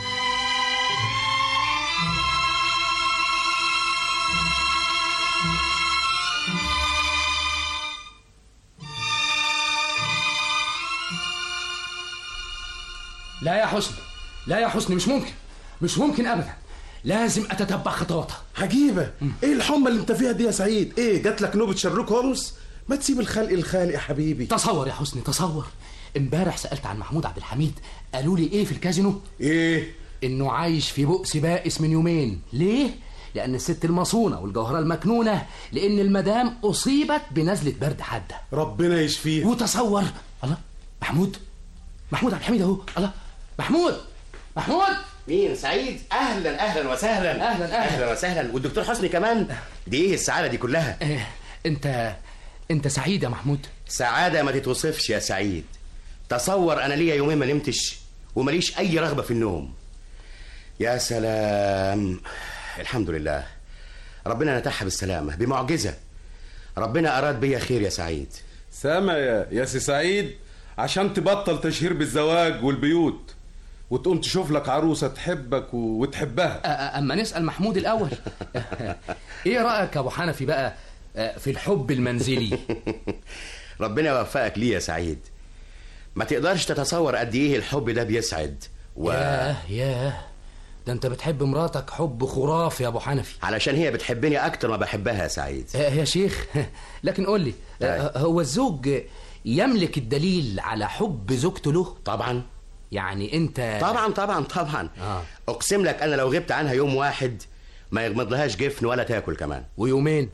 لا يا حسني لا يا حسني مش ممكن مش ممكن ابدا لازم اتتبع خطواتها عجيبة ايه الحمى اللي انت فيها دي يا سعيد ايه جات لك نوبة شرلوك هولمز ما تسيب الخلق الخالق يا حبيبي تصور يا حسني تصور امبارح سالت عن محمود عبد الحميد قالوا لي ايه في الكازينو ايه انه عايش في بؤس بائس من يومين ليه لان الست المصونه والجوهره المكنونه لان المدام اصيبت بنزله برد حاده ربنا يشفيها وتصور الله محمود محمود عبد الحميد اهو الله محمود محمود مين سعيد اهلا اهلا وسهلا أهلاً، أهلاً. اهلا وسهلا والدكتور حسني كمان دي ايه السعاده دي كلها إيه انت انت سعيد يا محمود سعاده ما تتوصفش يا سعيد تصور انا ليا يومين ما نمتش ومليش اي رغبه في النوم يا سلام الحمد لله ربنا نتاحها بالسلامه بمعجزه ربنا اراد بيا خير يا سعيد سامع يا يا سي سعيد عشان تبطل تشهير بالزواج والبيوت وتقوم تشوف لك عروسة تحبك و... وتحبها أ- أ- اما نسال محمود الاول ايه رايك يا ابو حنفي بقى آه، في الحب المنزلي ربنا يوفقك ليه يا سعيد ما تقدرش تتصور قد ايه الحب ده بيسعد و... ياه ياه ده انت بتحب مراتك حب خرافي يا ابو حنفي علشان هي بتحبني اكتر ما بحبها يا سعيد آه، يا شيخ لكن قول لي آه، هو الزوج يملك الدليل على حب زوجته له طبعا يعني انت طبعا طبعا طبعا آه. اقسم لك انا لو غبت عنها يوم واحد ما يغمض لهاش جفن ولا تاكل كمان ويومين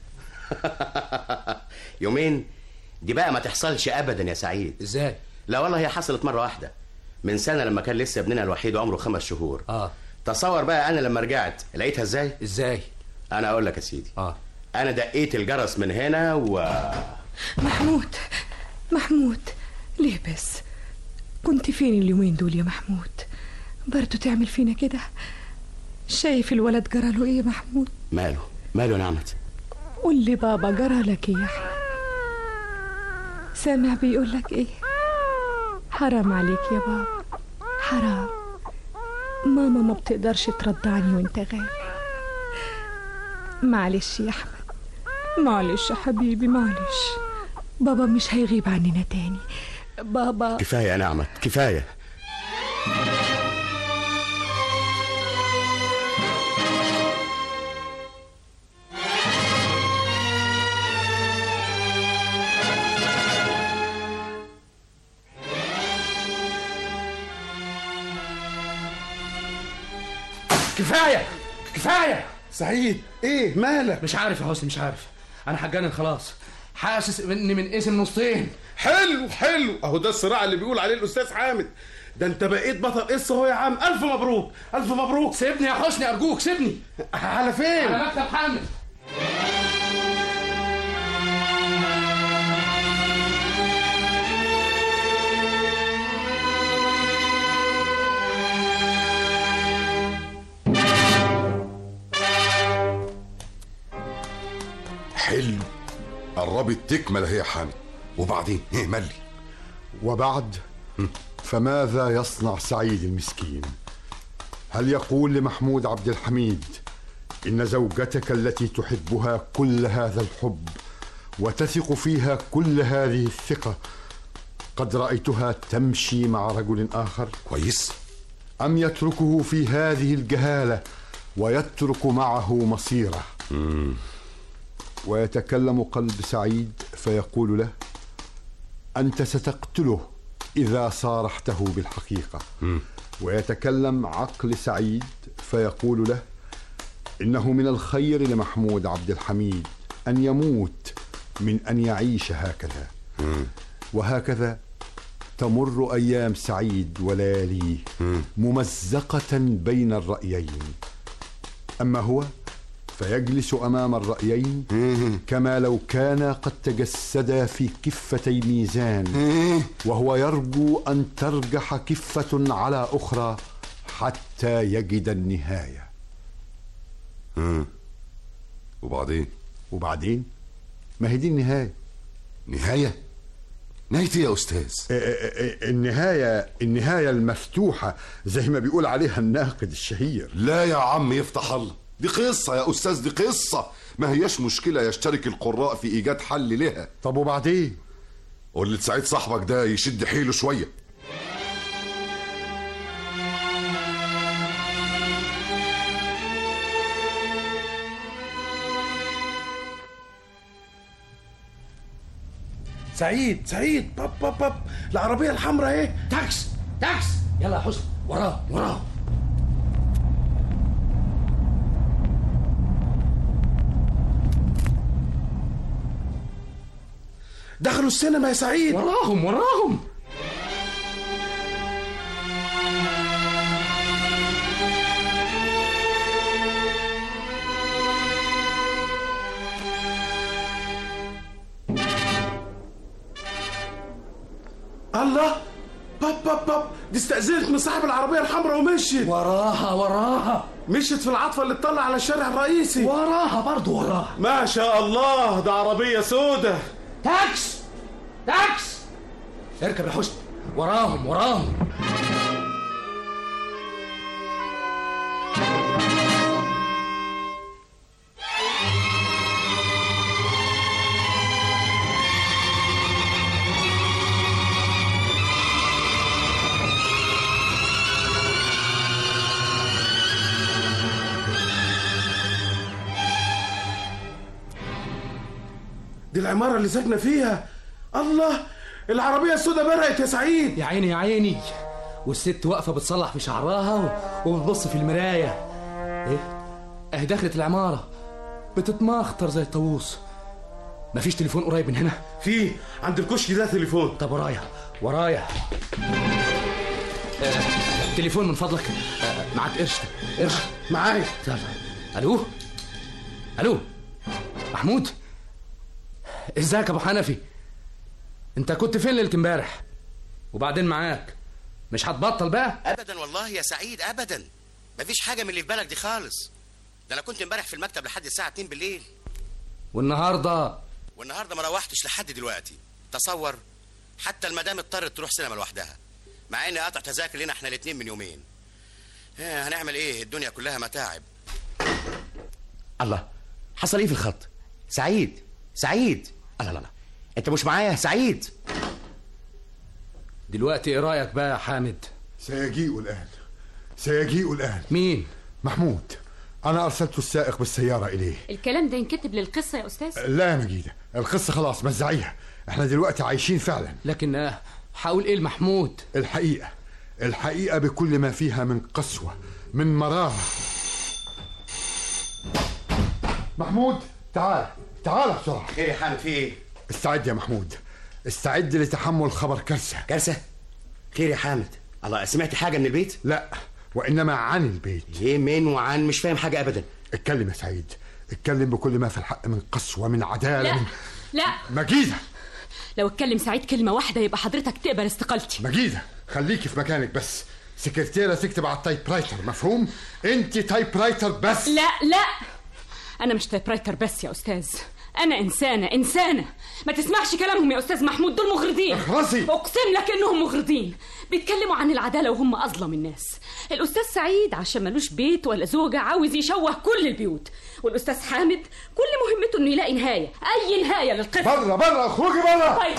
يومين دي بقى ما تحصلش ابدا يا سعيد ازاي لا والله هي حصلت مره واحده من سنه لما كان لسه ابننا الوحيد عمره خمس شهور اه تصور بقى انا لما رجعت لقيتها ازاي ازاي انا اقول لك يا سيدي اه انا دقيت الجرس من هنا و محمود محمود ليه بس كنت فين اليومين دول يا محمود برضو تعمل فينا كده شايف الولد جراله ايه يا محمود ماله ماله يا نعمت قول لي بابا جرالك ايه يا احمد سامع بيقول لك ايه حرام عليك يا بابا حرام ماما ما بتقدرش ترضعني وانت غايب معلش يا احمد معلش يا حبيبي معلش بابا مش هيغيب عننا تاني بابا كفايه يا نعمت كفايه كفايه كفايه سعيد ايه مالك مش عارف يا حسني مش عارف انا هتجنن خلاص حاسس اني من اسم نصين حلو حلو اهو ده الصراع اللي بيقول عليه الاستاذ حامد ده انت بقيت بطل قصه اهو يا عم الف مبروك الف مبروك سيبني يا حسني ارجوك سيبني على فين على مكتب حامد حلو قربت تكمل هي حامد وبعدين ايه ملي وبعد فماذا يصنع سعيد المسكين هل يقول لمحمود عبد الحميد ان زوجتك التي تحبها كل هذا الحب وتثق فيها كل هذه الثقه قد رايتها تمشي مع رجل اخر كويس ام يتركه في هذه الجهاله ويترك معه مصيره ويتكلم قلب سعيد فيقول له انت ستقتله اذا صارحته بالحقيقه ويتكلم عقل سعيد فيقول له انه من الخير لمحمود عبد الحميد ان يموت من ان يعيش هكذا وهكذا تمر ايام سعيد ولياليه ممزقه بين الرايين اما هو فيجلس امام الرايين كما لو كانا قد تجسدا في كفتي ميزان وهو يرجو ان ترجح كفه على اخرى حتى يجد النهايه مم. وبعدين وبعدين ما هي دي النهايه نهايه نهايتي يا استاذ النهايه النهايه المفتوحه زي ما بيقول عليها الناقد الشهير لا يا عم يفتح الله دي قصة يا أستاذ دي قصة ما هياش مشكلة يشترك القراء في إيجاد حل لها طب وبعدين قول لسعيد صاحبك ده يشد حيله شوية سعيد سعيد باب باب باب العربيه الحمراء اهي تاكس تاكس يلا يا حسني وراه وراه دخلوا السينما يا سعيد وراهم وراهم الله باب باب باب دي استأذنت من صاحب العربية الحمراء ومشيت وراها وراها مشيت في العطفة اللي تطلع على الشارع الرئيسي وراها برضه وراها ما شاء الله ده عربية سودة تاكس تاكس اركب يا حسني وراهم وراهم دي العمارة اللي ساكنة فيها الله العربية السوداء برقت يا سعيد يا عيني يا عيني والست واقفة بتصلح في شعرها و- وبتبص في المراية ايه اهي دخلت العمارة بتتمخطر زي الطاووس مفيش تليفون قريب من هنا في عند الكشك ده تليفون طب ورايا ورايا آه، تليفون من فضلك آه، معاك قرش قرش معايا يلا الو الو محمود ازيك يا ابو حنفي انت كنت فين ليله امبارح وبعدين معاك مش هتبطل بقى ابدا والله يا سعيد ابدا مفيش حاجه من اللي في بالك دي خالص ده انا كنت امبارح في المكتب لحد الساعه 2 بالليل والنهارده والنهارده ما روحتش لحد دلوقتي تصور حتى المدام اضطرت تروح سينما لوحدها مع اني قاطع تذاكر لنا احنا الاثنين من يومين آه، هنعمل ايه الدنيا كلها متاعب الله حصل ايه في الخط سعيد سعيد الله لا لا انت مش معايا سعيد دلوقتي ايه رايك بقى يا حامد سيجيء الآن سيجيء الآن مين محمود أنا أرسلت السائق بالسيارة إليه الكلام ده ينكتب للقصة يا أستاذ لا يا مجيدة القصة خلاص مزعيها احنا دلوقتي عايشين فعلا لكن آه، هقول ايه لمحمود الحقيقة الحقيقة بكل ما فيها من قسوة من مرارة محمود تعال تعال بسرعة خير يا حامد في ايه استعد يا محمود استعد لتحمل خبر كارثة كارثة خير يا حامد الله سمعت حاجة من البيت لا وإنما عن البيت ايه من وعن مش فاهم حاجة أبدا اتكلم يا سعيد اتكلم بكل ما في الحق من قسوة من عدالة لا من لا مجيدة لو اتكلم سعيد كلمة واحدة يبقى حضرتك تقبل استقالتي مجيدة خليكي في مكانك بس سكرتيرة تكتب على التايب رايتر مفهوم انت تايب رايتر بس لا لا أنا مش تايب رايتر بس يا أستاذ أنا إنسانة إنسانة ما تسمعش كلامهم يا أستاذ محمود دول مغرضين اخرسي. أقسم لك إنهم مغرضين بيتكلموا عن العدالة وهم أظلم الناس الأستاذ سعيد عشان ملوش بيت ولا زوجة عاوز يشوه كل البيوت والأستاذ حامد كل مهمته إنه يلاقي نهاية أي نهاية للقصة بره بره اخرجي بره طيب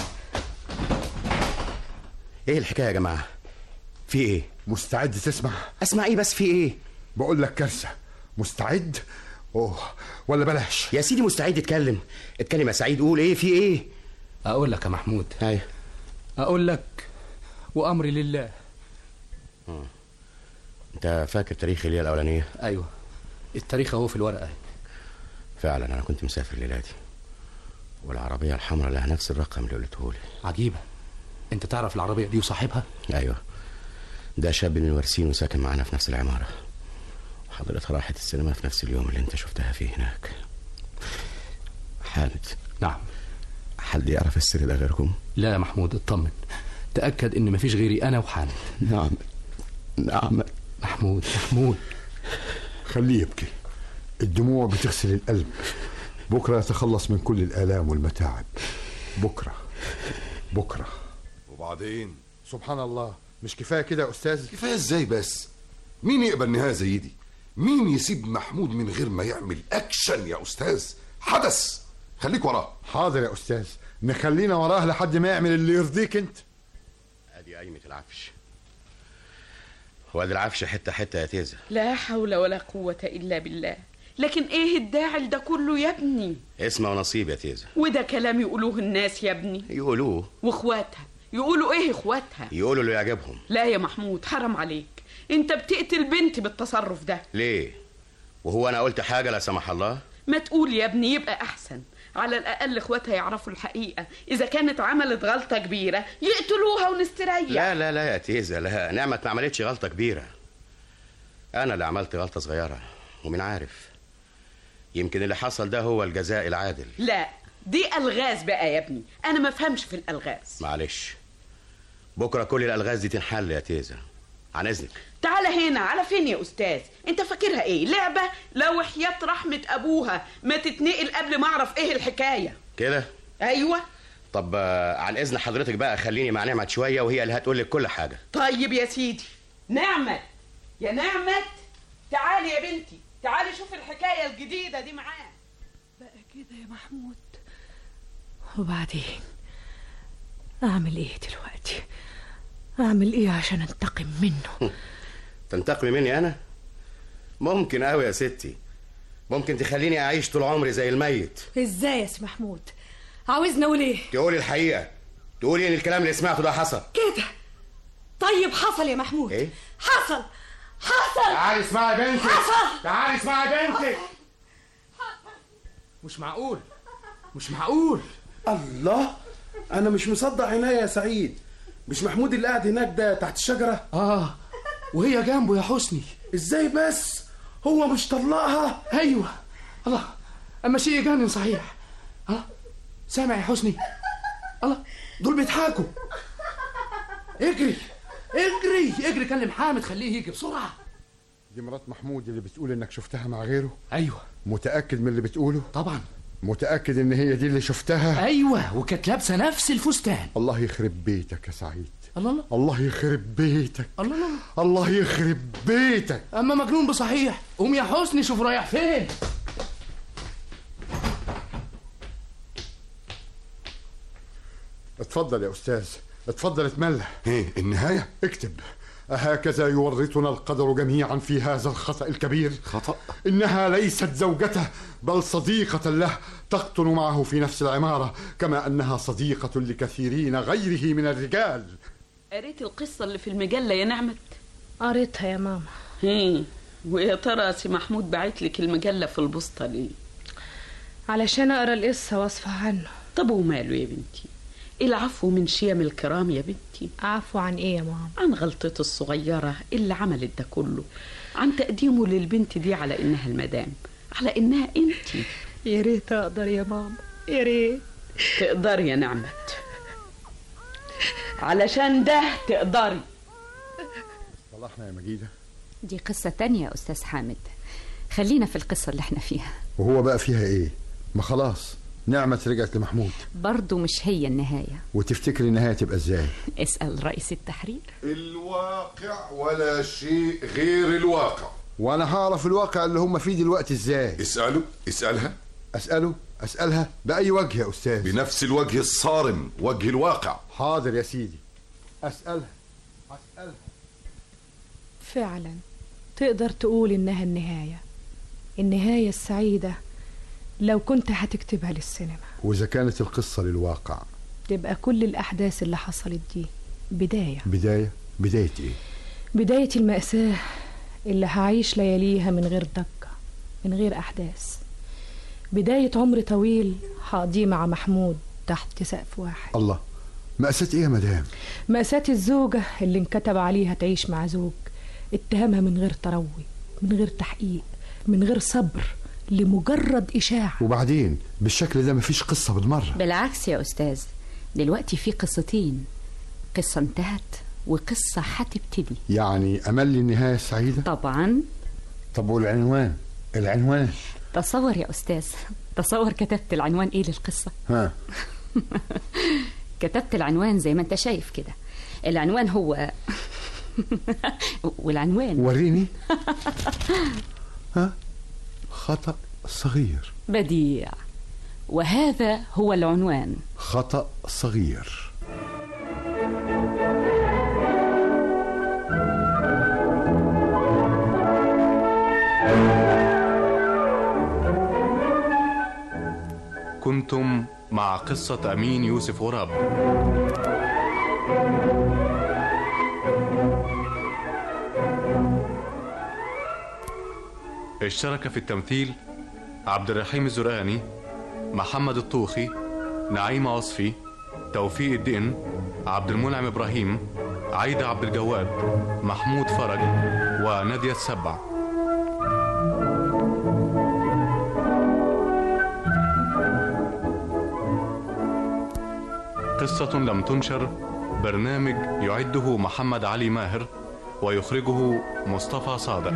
ايه الحكاية يا جماعة في ايه مستعد تسمع اسمع ايه بس في ايه بقول لك كارثة مستعد اوه ولا بلاش يا سيدي مستعد اتكلم اتكلم يا سعيد قول ايه في ايه اقول لك يا محمود ايوه اقول لك وامري لله انت فاكر تاريخ الليله الاولانيه ايوه التاريخ اهو في الورقه فعلا انا كنت مسافر الليله دي والعربيه الحمراء لها نفس الرقم اللي قلته لي عجيبه انت تعرف العربيه دي وصاحبها ايوه ده شاب من الوارسين وساكن معانا في نفس العماره حضرتها راحت السينما في نفس اليوم اللي انت شفتها فيه هناك حامد نعم حد يعرف السر ده غيركم لا يا محمود اطمن تاكد ان مفيش غيري انا وحامد نعم نعم محمود محمود خليه يبكي الدموع بتغسل القلب بكرة يتخلص من كل الآلام والمتاعب بكرة بكرة وبعدين سبحان الله مش كفاية كده يا أستاذ كفايه ازاي بس مين يقبل نهايه زي دي مين يسيب محمود من غير ما يعمل اكشن يا استاذ حدث خليك وراه حاضر يا أستاذ نخلينا وراه لحد ما يعمل اللي يرضيك أنت ادي قايمه العفش وادي العفش حته حته يا تيزه لا حول ولا قوة إلا بالله لكن إيه الداعي لده كله يا ابني اسمه ونصيب يا تيزه وده كلام يقولوه الناس يا ابني يقولوه واخواتها يقولوا ايه اخواتها يقولوا اللي يعجبهم لا يا محمود حرام عليك انت بتقتل بنتي بالتصرف ده ليه وهو انا قلت حاجه لا سمح الله ما تقول يا ابني يبقى احسن على الاقل اخواتها يعرفوا الحقيقه اذا كانت عملت غلطه كبيره يقتلوها ونستريح لا لا لا يا تيزه لا نعمه ما عملتش غلطه كبيره انا اللي عملت غلطه صغيره ومين عارف يمكن اللي حصل ده هو الجزاء العادل لا دي الغاز بقى يا ابني انا ما فهمش في الالغاز معلش بكره كل الالغاز دي تنحل يا تيزه عن اذنك تعالى هنا على فين يا استاذ انت فاكرها ايه لعبه لو حياه رحمه ابوها ما تتنقل قبل ما اعرف ايه الحكايه كده ايوه طب آه، عن اذن حضرتك بقى خليني مع نعمت شويه وهي اللي هتقول لك كل حاجه طيب يا سيدي نعمت يا نعمت تعالي يا بنتي تعالي شوف الحكايه الجديده دي معاه بقى كده يا محمود وبعدين اعمل ايه دلوقتي اعمل ايه عشان انتقم منه تنتقمي مني انا ممكن قوي يا ستي ممكن تخليني اعيش طول عمري زي الميت ازاي يا سي محمود عاوزنا اقول ايه تقولي الحقيقه تقولي ان الكلام اللي سمعته ده حصل كده طيب حصل يا محمود ايه حصل حصل تعالي اسمعي بنتي حصل تعالي اسمعي بنتي مش معقول مش معقول الله انا مش مصدق عينيا يا سعيد مش محمود اللي قاعد هناك ده تحت الشجره اه وهي جنبه يا حسني ازاي بس هو مش طلقها ايوه الله اما شيء يجنن صحيح الله سامع يا حسني الله دول بيضحكوا اجري اجري اجري كلم حامد خليه يجي بسرعه دي مرات محمود اللي بتقول انك شفتها مع غيره ايوه متاكد من اللي بتقوله طبعا متاكد ان هي دي اللي شفتها ايوه وكانت لابسه نفس الفستان الله يخرب بيتك يا سعيد الله الله الله يخرب بيتك الله الله الله يخرب بيتك اما مجنون بصحيح قوم يا حسني شوف رايح فين اتفضل يا استاذ اتفضل اتملى ايه النهايه اكتب هكذا يورطنا القدر جميعا في هذا الخطأ الكبير خطأ إنها ليست زوجته بل صديقة له تقطن معه في نفس العمارة كما أنها صديقة لكثيرين غيره من الرجال قريت القصة اللي في المجلة يا نعمت قريتها يا ماما هم. ويا ترى سي محمود بعت لك المجلة في البوسطة ليه علشان اقرا القصه واصفى عنه طب وماله يا بنتي العفو من شيم الكرام يا بنتي عفو عن ايه يا ماما عن غلطته الصغيرة اللي عملت ده كله عن تقديمه للبنت دي على انها المدام على انها انتي يا ريت اقدر يا ماما يا ريت تقدري يا نعمت علشان ده تقدري صلحنا يا مجيدة دي قصة تانية يا أستاذ حامد خلينا في القصة اللي احنا فيها وهو بقى فيها إيه ما خلاص نعمة رجعت لمحمود برضو مش هي النهاية وتفتكري النهاية تبقى إزاي اسأل رئيس التحرير الواقع ولا شيء غير الواقع وأنا هعرف الواقع اللي هم فيه دلوقتي إزاي اسأله اسألها أسأله أسألها بأي وجه يا أستاذ بنفس الوجه الصارم وجه الواقع حاضر يا سيدي أسألها أسألها فعلا تقدر تقول انها النهايه النهايه السعيده لو كنت هتكتبها للسينما وإذا كانت القصة للواقع تبقى كل الاحداث اللي حصلت دي بدايه بداية بداية إيه بدايه الماساه اللي هعيش لياليها من غير ضجه من غير احداث بدايه عمر طويل هقضيه مع محمود تحت سقف واحد الله مأساة إيه يا مدام مأساة الزوجة اللي انكتب عليها تعيش مع زوج اتهمها من غير تروي من غير تحقيق من غير صبر لمجرد إشاعة وبعدين بالشكل ده مفيش قصة بالمرة بالعكس يا أستاذ دلوقتي في قصتين قصة انتهت وقصة هتبتدي يعني أمل لي النهاية السعيدة طبعا طب والعنوان العنوان تصور يا أستاذ تصور كتبت العنوان إيه للقصة ها كتبت العنوان زي ما انت شايف كده العنوان هو والعنوان وريني ها خطأ صغير بديع وهذا هو العنوان خطأ صغير كنتم مع قصة أمين يوسف غراب اشترك في التمثيل عبد الرحيم الزرقاني محمد الطوخي نعيم وصفي توفيق الدين عبد المنعم إبراهيم عايدة عبد الجواد محمود فرج ونادية السبع قصة لم تنشر برنامج يعده محمد علي ماهر ويخرجه مصطفى صادق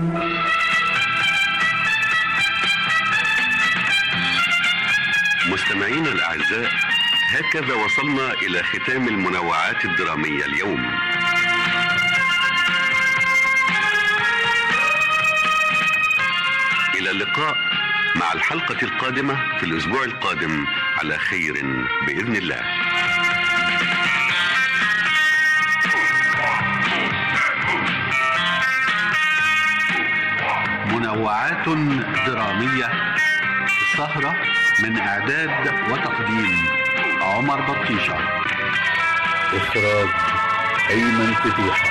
مستمعينا الأعزاء هكذا وصلنا إلى ختام المنوعات الدرامية اليوم إلى اللقاء مع الحلقة القادمة في الأسبوع القادم على خير بإذن الله منوعات درامية السهرة من إعداد وتقديم عمر بطيشة إخراج أيمن فتيحة